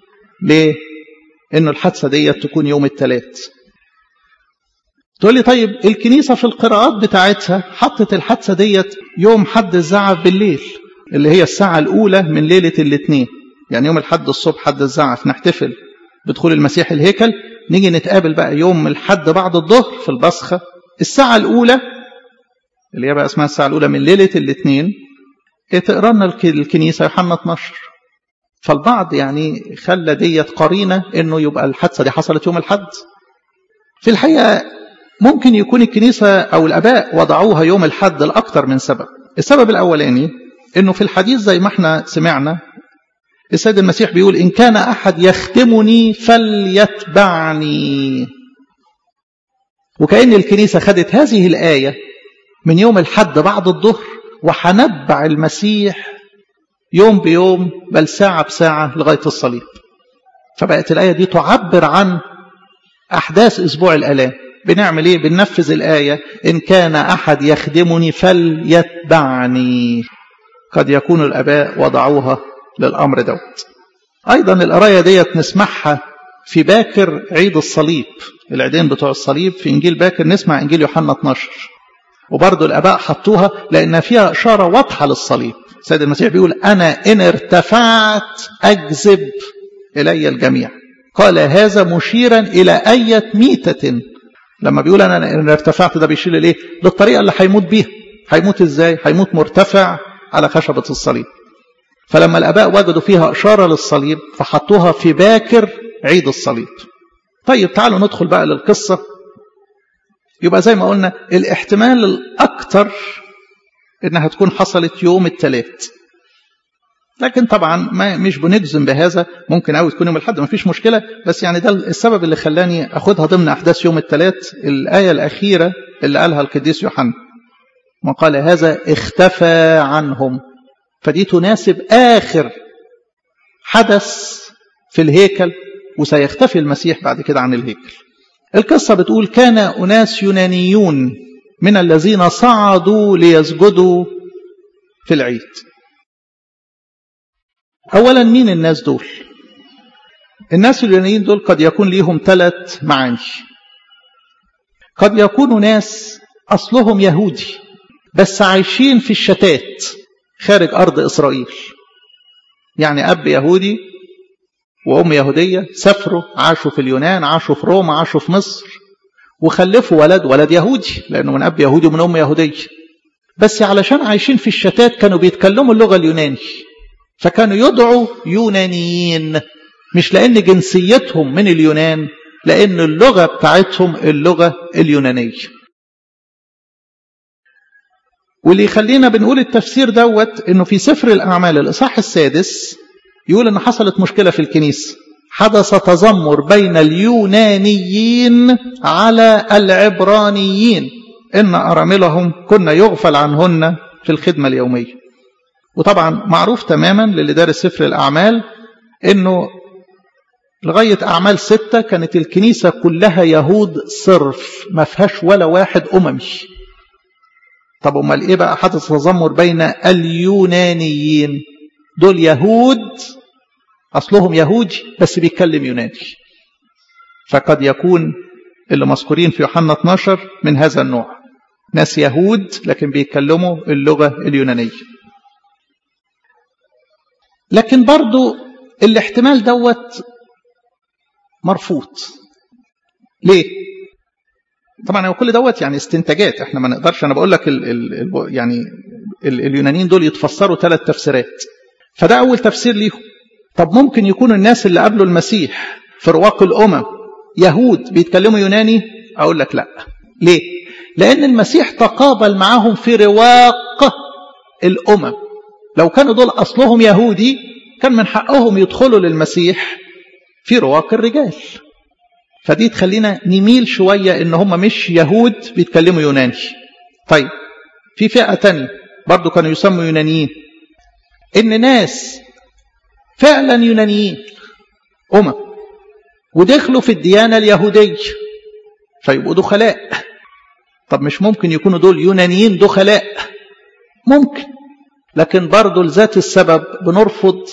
لإنه الحادثة ديت تكون يوم الثلاث تقول لي طيب الكنيسة في القراءات بتاعتها حطت الحادثة ديت يوم حد الزعف بالليل اللي هي الساعة الأولى من ليلة الاثنين يعني يوم الحد الصبح حد الزعف نحتفل بدخول المسيح الهيكل نيجي نتقابل بقى يوم الحد بعد الظهر في البصخة الساعة الأولى اللي هي بقى اسمها الساعة الأولى من ليلة الاثنين تقرا لنا الكنيسة يوحنا 12 فالبعض يعني خلى ديت قرينة انه يبقى الحادثة دي حصلت يوم الحد في الحقيقة ممكن يكون الكنيسة أو الأباء وضعوها يوم الحد لأكثر من سبب السبب الأولاني أنه في الحديث زي ما احنا سمعنا السيد المسيح بيقول إن كان أحد يخدمني فليتبعني وكأن الكنيسة خدت هذه الآية من يوم الحد بعد الظهر وحنبع المسيح يوم بيوم بل ساعة بساعة لغاية الصليب فبقت الآية دي تعبر عن أحداث أسبوع الآلام بنعمل إيه بننفذ الآية إن كان أحد يخدمني فليتبعني قد يكون الآباء وضعوها للأمر دوت أيضا القراية ديت نسمعها في باكر عيد الصليب العيدين بتوع الصليب في إنجيل باكر نسمع إنجيل يوحنا 12 وبرضه الآباء حطوها لأن فيها إشارة واضحة للصليب سيد المسيح بيقول أنا إن ارتفعت أجذب إلي الجميع قال هذا مشيرا إلى أية ميتة لما بيقول أنا إن ارتفعت ده بيشير لإيه للطريقة اللي هيموت بيها هيموت إزاي هيموت مرتفع على خشبة الصليب فلما الآباء وجدوا فيها إشارة للصليب فحطوها في باكر عيد الصليب طيب تعالوا ندخل بقى للقصة يبقى زي ما قلنا الاحتمال الأكثر إنها تكون حصلت يوم الثلاث لكن طبعا ما مش بنجزم بهذا ممكن قوي تكون يوم الاحد ما فيش مشكله بس يعني ده السبب اللي خلاني اخدها ضمن احداث يوم الثلاث الايه الاخيره اللي قالها القديس يوحنا وقال هذا اختفى عنهم فدي تناسب اخر حدث في الهيكل وسيختفي المسيح بعد كده عن الهيكل القصه بتقول كان اناس يونانيون من الذين صعدوا ليسجدوا في العيد أولا مين الناس دول الناس اليونانيين دول قد يكون ليهم ثلاث معاني قد يكونوا ناس أصلهم يهودي بس عايشين في الشتات خارج أرض إسرائيل يعني أب يهودي وأم يهودية سافروا عاشوا في اليونان عاشوا في روما عاشوا في مصر وخلفوا ولد ولد يهودي لأنه من أب يهودي ومن أم يهودية بس علشان عايشين في الشتات كانوا بيتكلموا اللغة اليوناني فكانوا يدعوا يونانيين مش لأن جنسيتهم من اليونان لأن اللغة بتاعتهم اللغة اليونانية واللي يخلينا بنقول التفسير دوت انه في سفر الاعمال الاصحاح السادس يقول ان حصلت مشكله في الكنيسه حدث تذمر بين اليونانيين على العبرانيين ان اراملهم كنا يغفل عنهن في الخدمه اليوميه وطبعا معروف تماما للي دارس سفر الأعمال أنه لغاية أعمال ستة كانت الكنيسة كلها يهود صرف ما فيهاش ولا واحد أممي طب أمال إيه بقى حدث تذمر بين اليونانيين دول يهود أصلهم يهودي بس بيتكلم يوناني فقد يكون اللي مذكورين في يوحنا 12 من هذا النوع ناس يهود لكن بيتكلموا اللغة اليونانية لكن برضو الاحتمال دوت مرفوض ليه طبعا هو كل دوت يعني استنتاجات احنا ما نقدرش انا بقول لك ال ال يعني ال اليونانيين دول يتفسروا ثلاث تفسيرات فده اول تفسير ليهم طب ممكن يكون الناس اللي قبلوا المسيح في رواق الامم يهود بيتكلموا يوناني اقول لك لا ليه لان المسيح تقابل معهم في رواق الامم لو كانوا دول أصلهم يهودي كان من حقهم يدخلوا للمسيح في رواق الرجال فدي تخلينا نميل شوية إن هم مش يهود بيتكلموا يوناني طيب في فئة تانية برضو كانوا يسموا يونانيين إن ناس فعلا يونانيين أمم ودخلوا في الديانة اليهودية فيبقوا دخلاء طب مش ممكن يكونوا دول يونانيين دخلاء ممكن لكن برضه لذات السبب بنرفض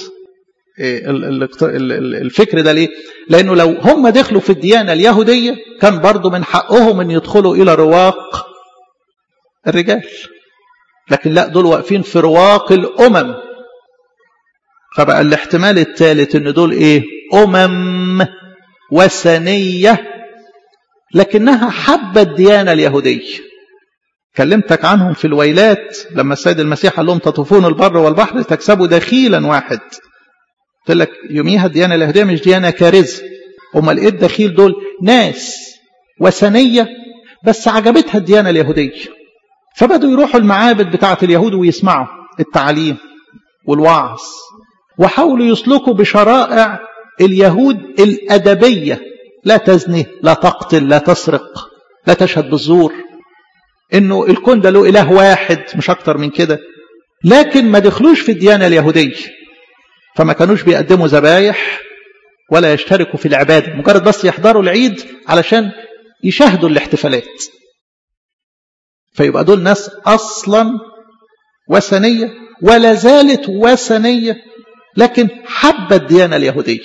الفكر ده ليه لانه لو هم دخلوا في الديانه اليهوديه كان برضه من حقهم ان يدخلوا الى رواق الرجال لكن لا دول واقفين في رواق الامم فبقى الاحتمال الثالث ان دول ايه امم وثنيه لكنها حبه الديانه اليهوديه كلمتك عنهم في الويلات لما السيد المسيح قال لهم تطوفون البر والبحر تكسبوا دخيلا واحد قلت لك يوميها الديانه اليهوديه مش ديانه كارثه امال ايه الدخيل دول ناس وثنيه بس عجبتها الديانه اليهوديه فبدوا يروحوا المعابد بتاعه اليهود ويسمعوا التعاليم والوعظ وحاولوا يسلكوا بشرائع اليهود الادبيه لا تزني لا تقتل لا تسرق لا تشهد بالزور انه الكون ده له اله واحد مش اكتر من كده لكن ما دخلوش في الديانه اليهوديه فما كانوش بيقدموا ذبايح ولا يشتركوا في العباده مجرد بس يحضروا العيد علشان يشاهدوا الاحتفالات فيبقى دول ناس اصلا وثنيه ولا زالت وثنيه لكن حب الديانه اليهوديه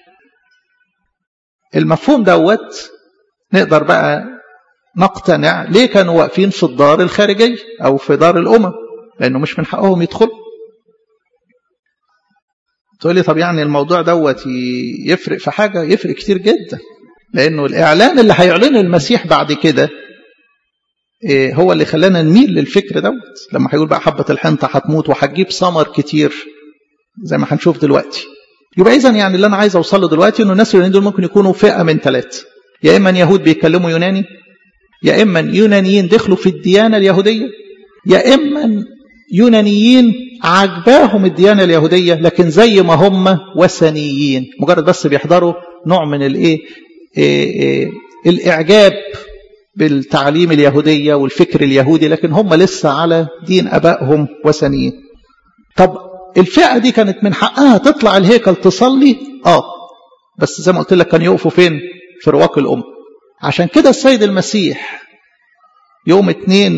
المفهوم دوت نقدر بقى نقتنع ليه كانوا واقفين في الدار الخارجية أو في دار الأمم لأنه مش من حقهم يدخلوا تقول لي طب يعني الموضوع دوت يفرق في حاجة يفرق كتير جدا لأنه الإعلان اللي هيعلنه المسيح بعد كده هو اللي خلانا نميل للفكر دوت لما هيقول بقى حبة الحنطة هتموت وهتجيب ثمر كتير زي ما هنشوف دلوقتي يبقى إذا يعني اللي أنا عايز أوصل له دلوقتي إنه الناس اليونانيين دول ممكن يكونوا فئة من ثلاثة يا إما يهود بيتكلموا يوناني يا إما يونانيين دخلوا في الديانة اليهودية يا إما يونانيين عجباهم الديانة اليهودية لكن زي ما هم وثنيين مجرد بس بيحضروا نوع من الايه الاعجاب بالتعليم اليهودية والفكر اليهودي لكن هم لسه على دين ابائهم وثنيين طب الفئة دي كانت من حقها تطلع الهيكل تصلي اه بس زي ما قلت لك كان يقفوا فين في رواق الأم عشان كده السيد المسيح يوم اتنين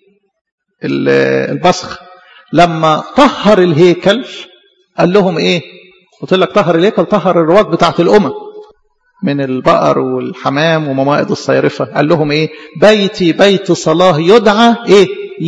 البصخ لما طهر الهيكل قال لهم ايه قلت لك طهر الهيكل طهر الرواق بتاعت الامم من البقر والحمام وموائد الصيرفة قال لهم ايه بيتي بيت صلاة يدعى ايه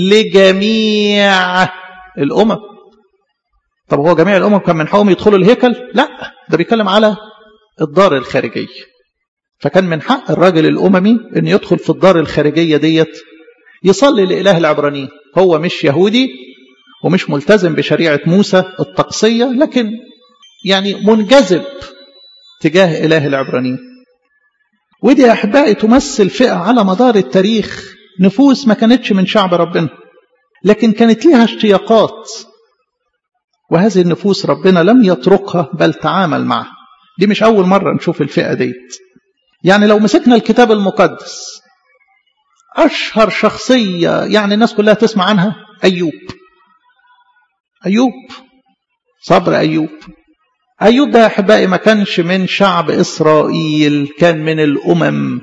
لجميع الامم طب هو جميع الامم كان من حقهم يدخلوا الهيكل لا ده بيتكلم على الدار الخارجية فكان من حق الراجل الاممي ان يدخل في الدار الخارجية ديت يصلي لإله العبرانيين هو مش يهودي ومش ملتزم بشريعة موسى الطقسية لكن يعني منجذب تجاه إله العبرانيين ودي يا أحبائي تمثل فئة على مدار التاريخ نفوس ما كانتش من شعب ربنا لكن كانت لها اشتياقات وهذه النفوس ربنا لم يتركها بل تعامل معها دي مش أول مرة نشوف الفئة ديت يعني لو مسكنا الكتاب المقدس أشهر شخصية يعني الناس كلها تسمع عنها أيوب أيوب صبر أيوب أيوب ده يا أحبائي ما كانش من شعب إسرائيل كان من الأمم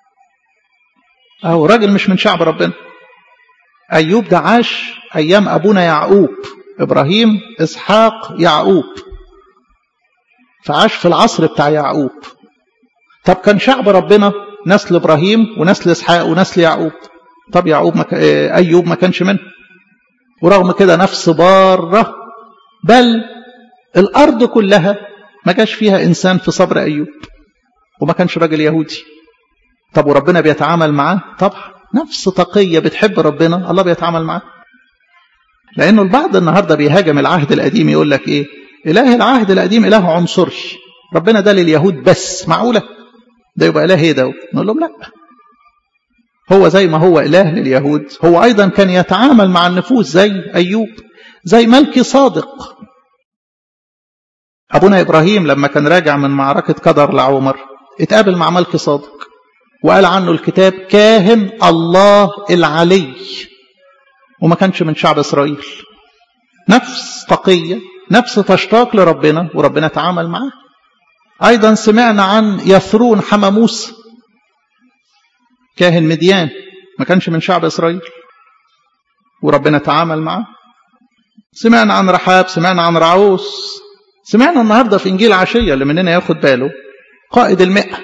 أو راجل مش من شعب ربنا أيوب ده عاش أيام أبونا يعقوب إبراهيم إسحاق يعقوب فعاش في العصر بتاع يعقوب طب كان شعب ربنا نسل إبراهيم ونسل إسحاق ونسل يعقوب طب يعقوب ما ك... أيوب ما كانش منه ورغم كده نفس بارة بل الأرض كلها ما جاش فيها إنسان في صبر أيوب وما كانش راجل يهودي طب وربنا بيتعامل معاه طبعا نفس تقية بتحب ربنا الله بيتعامل معاه لأنه البعض النهاردة بيهاجم العهد القديم يقول لك إيه إله العهد القديم إله عنصري ربنا ده لليهود بس معقولة ده يبقى إله إيه ده نقول لهم لا هو زي ما هو إله لليهود هو أيضا كان يتعامل مع النفوس زي أيوب زي ملكي صادق أبونا إبراهيم لما كان راجع من معركة قدر لعمر اتقابل مع ملكي صادق وقال عنه الكتاب كاهن الله العلي وما كانش من شعب إسرائيل نفس تقية نفس تشتاق لربنا وربنا تعامل معاه أيضا سمعنا عن يثرون حما موسى كاهن مديان ما كانش من شعب إسرائيل وربنا تعامل معاه سمعنا عن رحاب سمعنا عن رعوس سمعنا النهاردة في إنجيل عشية اللي مننا ياخد باله قائد المئة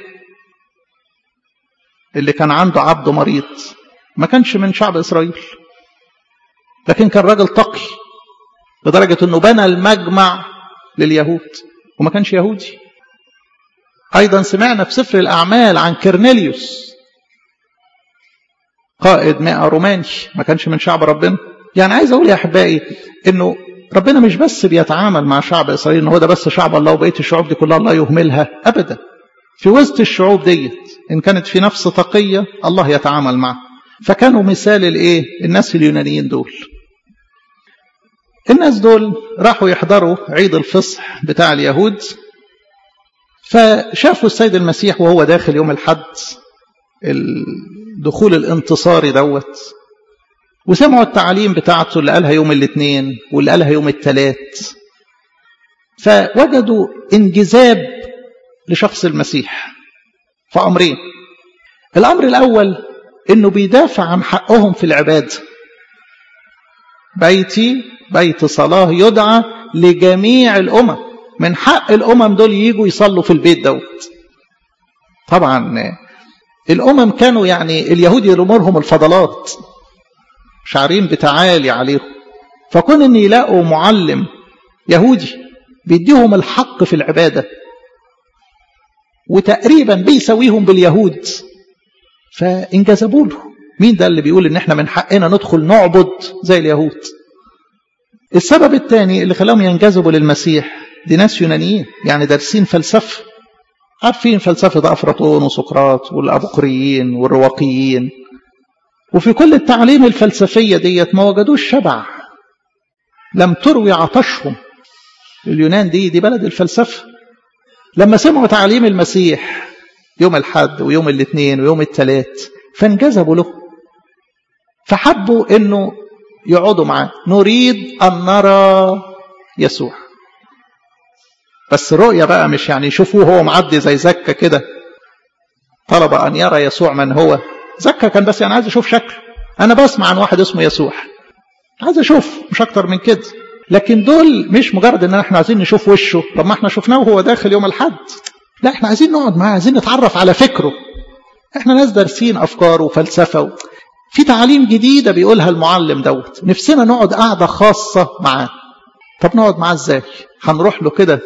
اللي كان عنده عبد مريض ما كانش من شعب إسرائيل لكن كان راجل تقي لدرجة أنه بنى المجمع لليهود وما كانش يهودي أيضا سمعنا في سفر الأعمال عن كرنيليوس قائد مئة روماني ما كانش من شعب ربنا يعني عايز أقول يا أحبائي أنه ربنا مش بس بيتعامل مع شعب إسرائيل إن هو ده بس شعب الله وبقية الشعوب دي كلها الله يهملها أبدا في وسط الشعوب ديت إن كانت في نفس تقية الله يتعامل معها فكانوا مثال الإيه الناس اليونانيين دول الناس دول راحوا يحضروا عيد الفصح بتاع اليهود فشافوا السيد المسيح وهو داخل يوم الحد الدخول الانتصاري دوت وسمعوا التعاليم بتاعته اللي قالها يوم الاثنين واللي قالها يوم الثلاث فوجدوا انجذاب لشخص المسيح في أمرين الأمر الأول إنه بيدافع عن حقهم في العبادة بيتي بيت صلاة يدعى لجميع الأمم من حق الأمم دول يجوا يصلوا في البيت دوت طبعا الأمم كانوا يعني اليهود يرمرهم الفضلات شعرين بتعالي عليهم فكون ان يلاقوا معلم يهودي بيديهم الحق في العبادة وتقريبا بيسويهم باليهود فانجذبوا له مين ده اللي بيقول ان احنا من حقنا ندخل نعبد زي اليهود السبب الثاني اللي خلاهم ينجذبوا للمسيح دي ناس يونانيين يعني دارسين فلسفه عارفين فلسفه افلاطون وسقراط والابقريين والرواقيين وفي كل التعليم الفلسفيه ديت ما وجدوش شبع لم تروي عطشهم اليونان دي دي بلد الفلسفه لما سمعوا تعليم المسيح يوم الحد ويوم الاثنين ويوم الثلاث فانجذبوا له فحبوا انه يقعدوا معاه نريد ان نرى يسوع بس الرؤية بقى مش يعني يشوفوه هو معدي زي زكا كده طلب ان يرى يسوع من هو زكا كان بس يعني عايز اشوف شكله انا بسمع عن واحد اسمه يسوع عايز اشوف مش اكتر من كده لكن دول مش مجرد ان احنا عايزين نشوف وشه طب ما احنا شفناه وهو داخل يوم الحد لا احنا عايزين نقعد معاه عايزين نتعرف على فكره احنا ناس دارسين افكار وفلسفه و... في تعاليم جديده بيقولها المعلم دوت نفسنا نقعد قعده خاصه معاه طب نقعد معاه ازاي هنروح له كده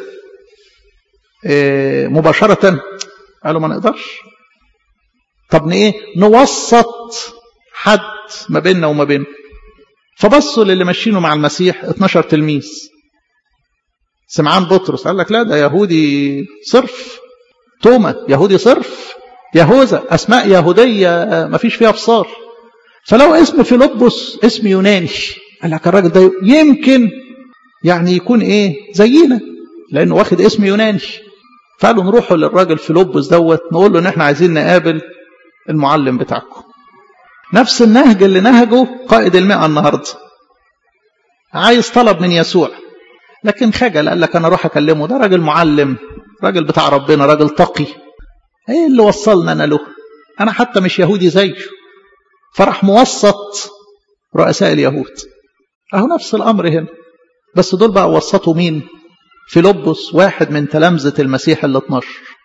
اه مباشره قالوا ما نقدرش طب ايه نوسط حد ما بيننا وما بينه فبصوا للي ماشيينه مع المسيح 12 تلميذ سمعان بطرس قال لك لا ده يهودي صرف توما يهودي صرف يهوذا اسماء يهوديه ما فيش فيها ابصار فلو اسم فيلبس اسم يوناني قال لك الراجل ده يمكن يعني يكون ايه زينا لانه واخد اسم يوناني فقالوا نروحوا للراجل فيلبس دوت نقول له ان احنا عايزين نقابل المعلم بتاعكم نفس النهج اللي نهجه قائد المئة النهارده عايز طلب من يسوع لكن خجل قال لك انا اروح اكلمه ده راجل معلم راجل بتاع ربنا راجل تقي ايه اللي وصلنا انا له انا حتى مش يهودي زيه فراح موسط رؤساء اليهود اهو نفس الامر هنا بس دول بقى وسطوا مين فيلبس واحد من تلامذة المسيح ال 12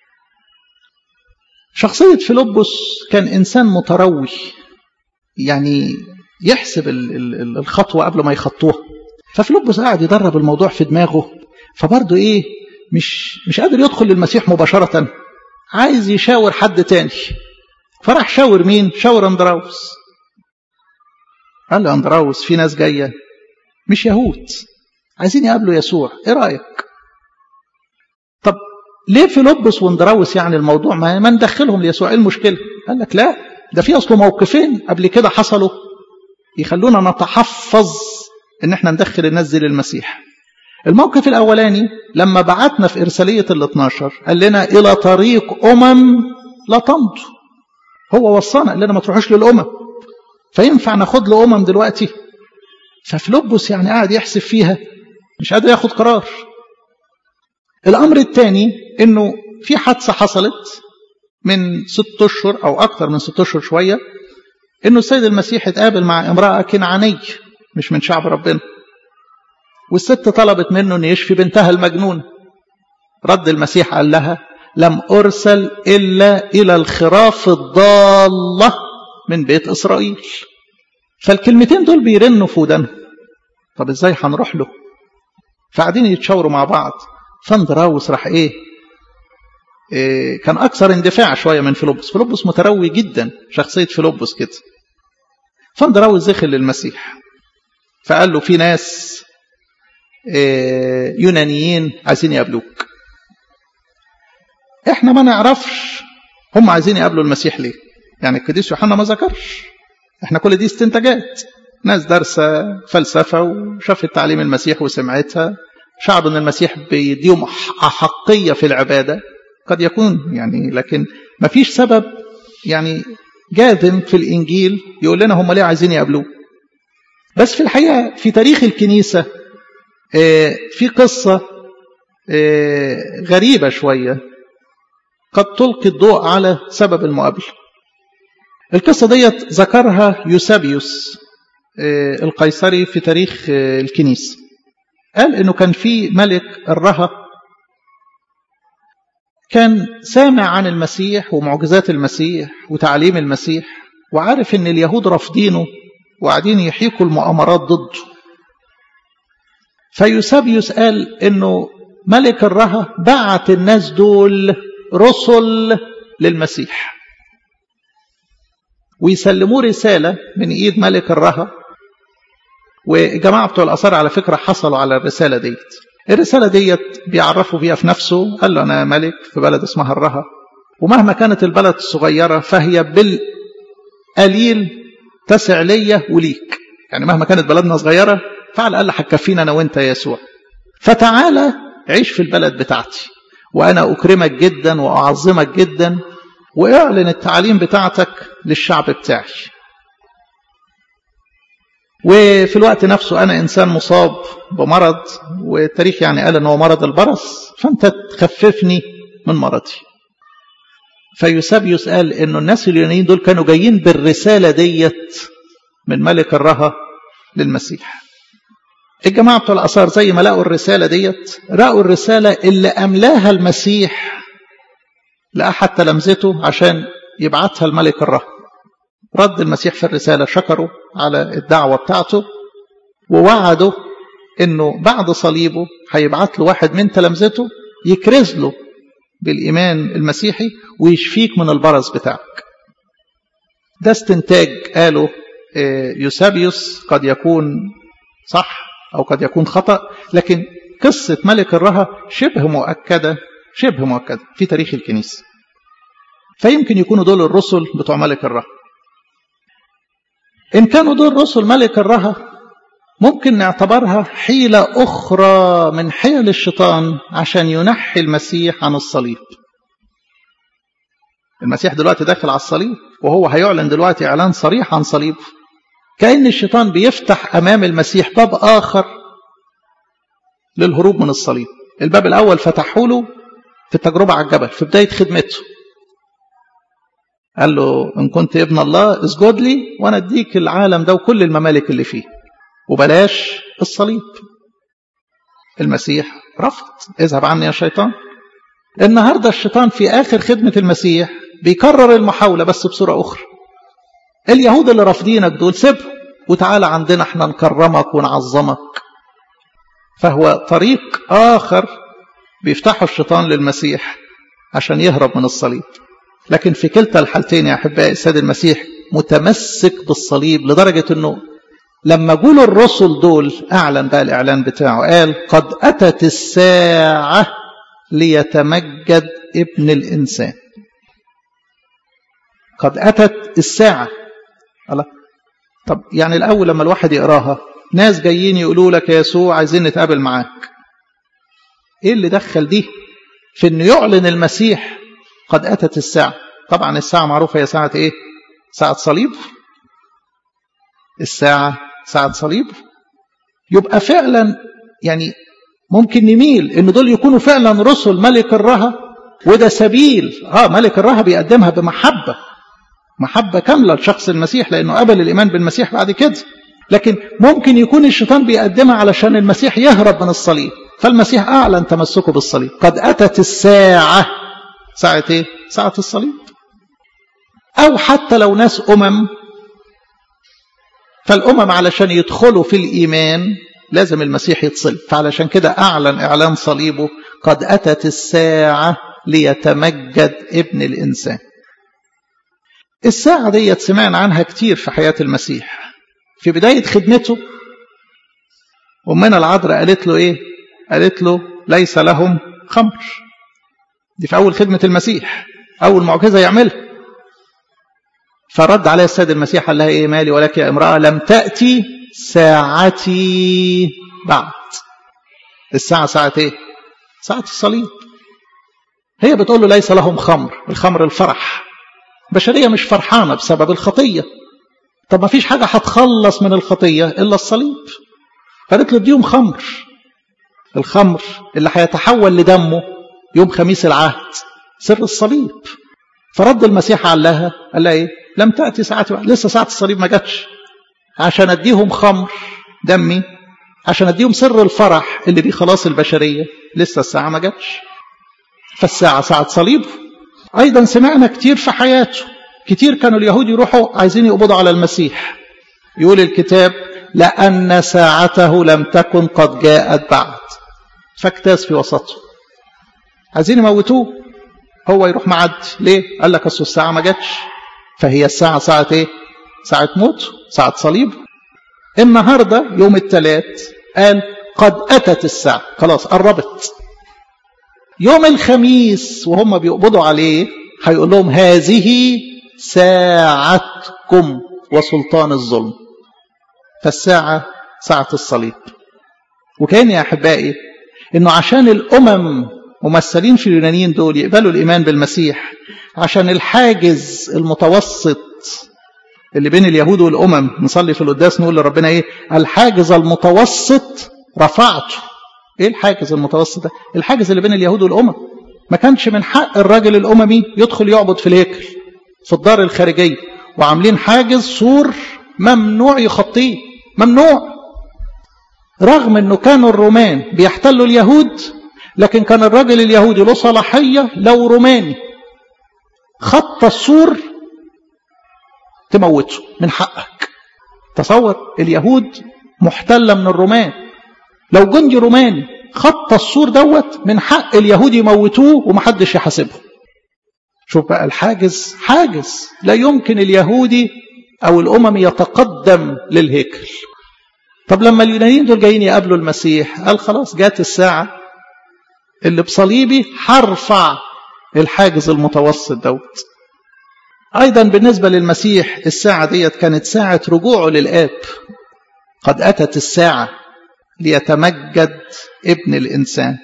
شخصية فيلبس كان إنسان متروي يعني يحسب الخطوة قبل ما يخطوها ففيلبس قاعد يدرب الموضوع في دماغه فبرضه ايه مش مش قادر يدخل للمسيح مباشرة عايز يشاور حد تاني فراح شاور مين شاور اندراوس قال له اندراوس في ناس جاية مش يهود عايزين يقابلوا يسوع ايه رأيك طب ليه فيلبس واندراوس يعني الموضوع ما, ما ندخلهم ليسوع ايه المشكلة قال لك لا ده في اصله موقفين قبل كده حصلوا يخلونا نتحفظ ان احنا ندخل الناس دي للمسيح الموقف الاولاني لما بعتنا في ارساليه ال 12 قال لنا الى طريق امم لا تمضوا هو وصانا قال لنا ما تروحوش للامم فينفع ناخد له امم دلوقتي ففلوبس يعني قاعد يحسب فيها مش قادر ياخد قرار الامر الثاني انه في حادثه حصلت من ست اشهر او اكثر من ست اشهر شويه انه السيد المسيح اتقابل مع امراه كنعانيه مش من شعب ربنا والست طلبت منه ان يشفي بنتها المجنون رد المسيح قال لها لم ارسل الا الى الخراف الضاله من بيت اسرائيل فالكلمتين دول بيرنوا في ودانهم طب ازاي هنروح له فقاعدين يتشاوروا مع بعض فاندراوس راح ايه إيه كان اكثر اندفاع شويه من فيلبس فيلبس متروي جدا شخصيه فيلبس كده فاندراوس دخل للمسيح فقال له في ناس إيه يونانيين عايزين يقابلوك احنا ما نعرفش هم عايزين يقابلوا المسيح ليه يعني القديس يوحنا ما ذكرش احنا كل دي استنتاجات ناس دارسة فلسفة وشافت تعليم المسيح وسمعتها شعب ان المسيح بيديهم أحقية في العبادة قد يكون يعني لكن ما فيش سبب يعني جاذم في الإنجيل يقول لنا هم ليه عايزين يقابلوه بس في الحقيقة في تاريخ الكنيسة في قصة غريبة شوية قد تلقي الضوء على سبب المقابلة القصة ديت ذكرها يوسابيوس القيصري في تاريخ الكنيسة قال انه كان في ملك الرها كان سامع عن المسيح ومعجزات المسيح وتعليم المسيح وعارف ان اليهود رافضينه وقاعدين يحيكوا المؤامرات ضده فيوسابيوس قال انه ملك الرها بعت الناس دول رسل للمسيح ويسلموه رسالة من إيد ملك الرها والجماعة بتوع الآثار على فكرة حصلوا على الرسالة ديت الرسالة ديت بيعرفوا بيها في نفسه قال له أنا ملك في بلد اسمها الرها ومهما كانت البلد صغيرة فهي بالقليل تسع ليا وليك يعني مهما كانت بلدنا صغيرة فعلى الأقل هتكفينا أنا وأنت يا يسوع فتعالى عيش في البلد بتاعتي وأنا أكرمك جدا وأعظمك جدا واعلن التعاليم بتاعتك للشعب بتاعي وفي الوقت نفسه أنا إنسان مصاب بمرض والتاريخ يعني قال أنه هو مرض البرص فأنت تخففني من مرضي فيوسابيوس قال أنه الناس اليونانيين دول كانوا جايين بالرسالة ديت من ملك الرها للمسيح الجماعة بتوع الآثار زي ما لقوا الرسالة ديت رأوا الرسالة اللي أملاها المسيح لأحد تلامذته عشان يبعتها الملك الرها رد المسيح في الرسالة شكره على الدعوة بتاعته ووعده انه بعد صليبه هيبعت له واحد من تلامذته يكرز له بالإيمان المسيحي ويشفيك من البرص بتاعك ده استنتاج قاله يوسابيوس قد يكون صح أو قد يكون خطأ لكن قصة ملك الرها شبه مؤكدة شبه مؤكدة في تاريخ الكنيسة فيمكن يكونوا دول الرسل بتوع ملك الرها إن كانوا دول رسل ملك الرها ممكن نعتبرها حيلة أخرى من حيل الشيطان عشان ينحي المسيح عن الصليب المسيح دلوقتي داخل على الصليب وهو هيعلن دلوقتي إعلان صريح عن صليبه كأن الشيطان بيفتح أمام المسيح باب آخر للهروب من الصليب الباب الأول فتحه له في التجربة على الجبل في بداية خدمته قال له إن كنت ابن الله اسجد لي وأنا أديك العالم ده وكل الممالك اللي فيه وبلاش الصليب المسيح رفض اذهب عني يا شيطان النهاردة الشيطان في آخر خدمة المسيح بيكرر المحاولة بس بصورة أخرى اليهود اللي رافضينك دول سيبهم وتعالى عندنا احنا نكرمك ونعظمك فهو طريق آخر بيفتحه الشيطان للمسيح عشان يهرب من الصليب لكن في كلتا الحالتين يا أحبائي السيد المسيح متمسك بالصليب لدرجة أنه لما جول الرسل دول أعلن بقى الإعلان بتاعه قال قد أتت الساعة ليتمجد ابن الإنسان قد أتت الساعة الله طب يعني الأول لما الواحد يقراها ناس جايين يقولوا لك يا يسوع عايزين نتقابل معاك ايه اللي دخل دي في انه يعلن المسيح قد اتت الساعه طبعا الساعه معروفه هي ساعه ايه ساعه صليب الساعه ساعه صليب يبقى فعلا يعني ممكن نميل ان دول يكونوا فعلا رسل ملك الرها وده سبيل اه ملك الرها بيقدمها بمحبه محبه كامله لشخص المسيح لانه قبل الايمان بالمسيح بعد كده لكن ممكن يكون الشيطان بيقدمها علشان المسيح يهرب من الصليب فالمسيح أعلن تمسكه بالصليب قد أتت الساعة ساعة إيه؟ ساعة الصليب أو حتى لو ناس أمم فالأمم علشان يدخلوا في الإيمان لازم المسيح يتصلب فعلشان كده أعلن إعلان صليبه قد أتت الساعة ليتمجد ابن الإنسان الساعة ديت سمعنا عنها كتير في حياة المسيح في بداية خدمته أمنا العذراء قالت له إيه قالت له ليس لهم خمر دي في أول خدمة المسيح أول معجزة يعملها فرد عليها السيد المسيح قال لها إيه مالي ولك يا امرأة لم تأتي ساعتي بعد الساعة ساعة إيه ساعة الصليب هي بتقول له ليس لهم خمر الخمر الفرح بشرية مش فرحانة بسبب الخطية طب ما فيش حاجة هتخلص من الخطية إلا الصليب قالت له اديهم خمر الخمر اللي هيتحول لدمه يوم خميس العهد سر الصليب فرد المسيح قال لها قال لها ايه لم تأتي ساعتي لسه ساعة الصليب ما جاتش عشان اديهم خمر دمي عشان اديهم سر الفرح اللي بيه خلاص البشرية لسه الساعة ما جاتش فالساعة ساعة صليبه أيضا سمعنا كتير في حياته كتير كانوا اليهود يروحوا عايزين يقبضوا على المسيح يقول الكتاب لأن ساعته لم تكن قد جاءت بعد فاكتاز في وسطه عايزين يموتوه هو يروح معدي ليه قال لك اصل الساعه ما جاتش فهي الساعه ساعه ايه ساعه موت ساعه صليب النهارده يوم الثلاث قال قد اتت الساعه خلاص قربت يوم الخميس وهم بيقبضوا عليه هيقول لهم هذه ساعتكم وسلطان الظلم فالساعة ساعة الصليب وكان يا أحبائي إنه عشان الأمم ممثلين في اليونانيين دول يقبلوا الإيمان بالمسيح عشان الحاجز المتوسط اللي بين اليهود والأمم نصلي في القداس نقول لربنا إيه الحاجز المتوسط رفعته إيه الحاجز المتوسط ده الحاجز اللي بين اليهود والأمم ما كانش من حق الراجل الأممي يدخل يعبد في الهيكل في الدار الخارجية وعاملين حاجز سور ممنوع يخطيه ممنوع رغم انه كانوا الرومان بيحتلوا اليهود لكن كان الراجل اليهودي له صلاحية لو روماني خط السور تموته من حقك تصور اليهود محتلة من الرومان لو جندي روماني خط السور دوت من حق اليهود يموتوه ومحدش يحاسبه شوف بقى الحاجز حاجز لا يمكن اليهودي او الامم يتقدم للهيكل طب لما اليونانيين دول جايين يقابلوا المسيح قال خلاص جات الساعة اللي بصليبي هرفع الحاجز المتوسط دوت أيضا بالنسبة للمسيح الساعة ديت كانت ساعة رجوعه للآب قد أتت الساعة ليتمجد ابن الإنسان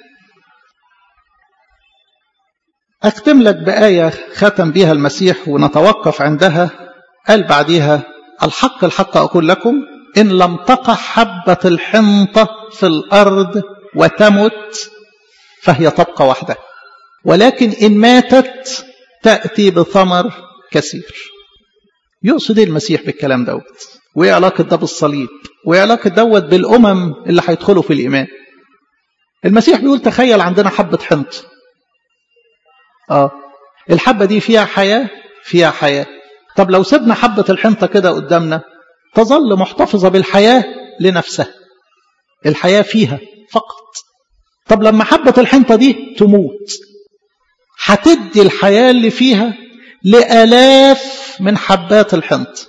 أختم لك بآية ختم بها المسيح ونتوقف عندها قال بعديها الحق الحق أقول لكم إن لم تقع حبة الحنطة في الأرض وتمت فهي تبقى وحدها ولكن إن ماتت تأتي بثمر كثير يقصد المسيح بالكلام دوت وإيه علاقة ده بالصليب وإيه علاقة دوت بالأمم اللي هيدخلوا في الإيمان المسيح بيقول تخيل عندنا حبة حنط آه الحبة دي فيها حياة فيها حياة طب لو سيبنا حبة الحنطة كده قدامنا تظل محتفظة بالحياة لنفسها الحياة فيها فقط طب لما حبة الحنطة دي تموت هتدي الحياة اللي فيها لآلاف من حبات الحنط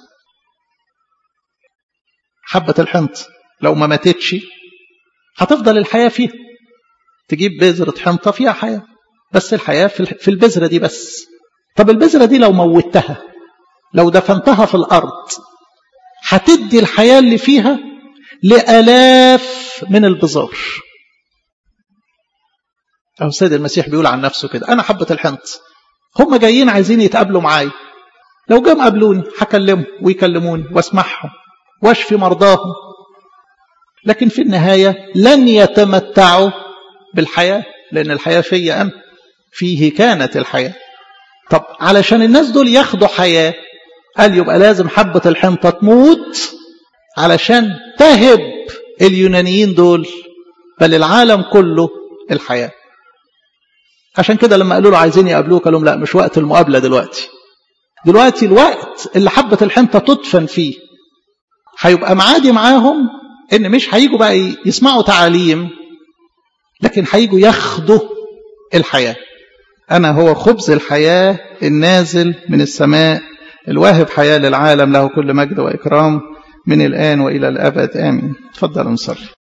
حبة الحنط لو ما ماتتش هتفضل الحياة فيها تجيب بذرة حنطة فيها حياة بس الحياة في البذرة دي بس طب البذرة دي لو موتها لو دفنتها في الأرض هتدي الحياة اللي فيها لآلاف من البذار أو السيد المسيح بيقول عن نفسه كده أنا حبة الحنط هم جايين عايزين يتقابلوا معايا لو جم قابلوني هكلمهم ويكلموني واسمعهم واشفي مرضاهم لكن في النهاية لن يتمتعوا بالحياة لأن الحياة فيا أنا فيه كانت الحياة طب علشان الناس دول ياخدوا حياة قال يبقى لازم حبة الحنطة تموت علشان تهب اليونانيين دول بل العالم كله الحياة عشان كده لما قالوا له عايزين يقابلوك قال لهم لا مش وقت المقابلة دلوقتي دلوقتي الوقت اللي حبة الحنطة تدفن فيه هيبقى معادي معاهم ان مش هيجوا بقى يسمعوا تعاليم لكن هيجوا ياخدوا الحياة أنا هو خبز الحياة النازل من السماء الواهب حياة للعالم له كل مجد وإكرام من الآن وإلى الأبد آمين تفضل نصلي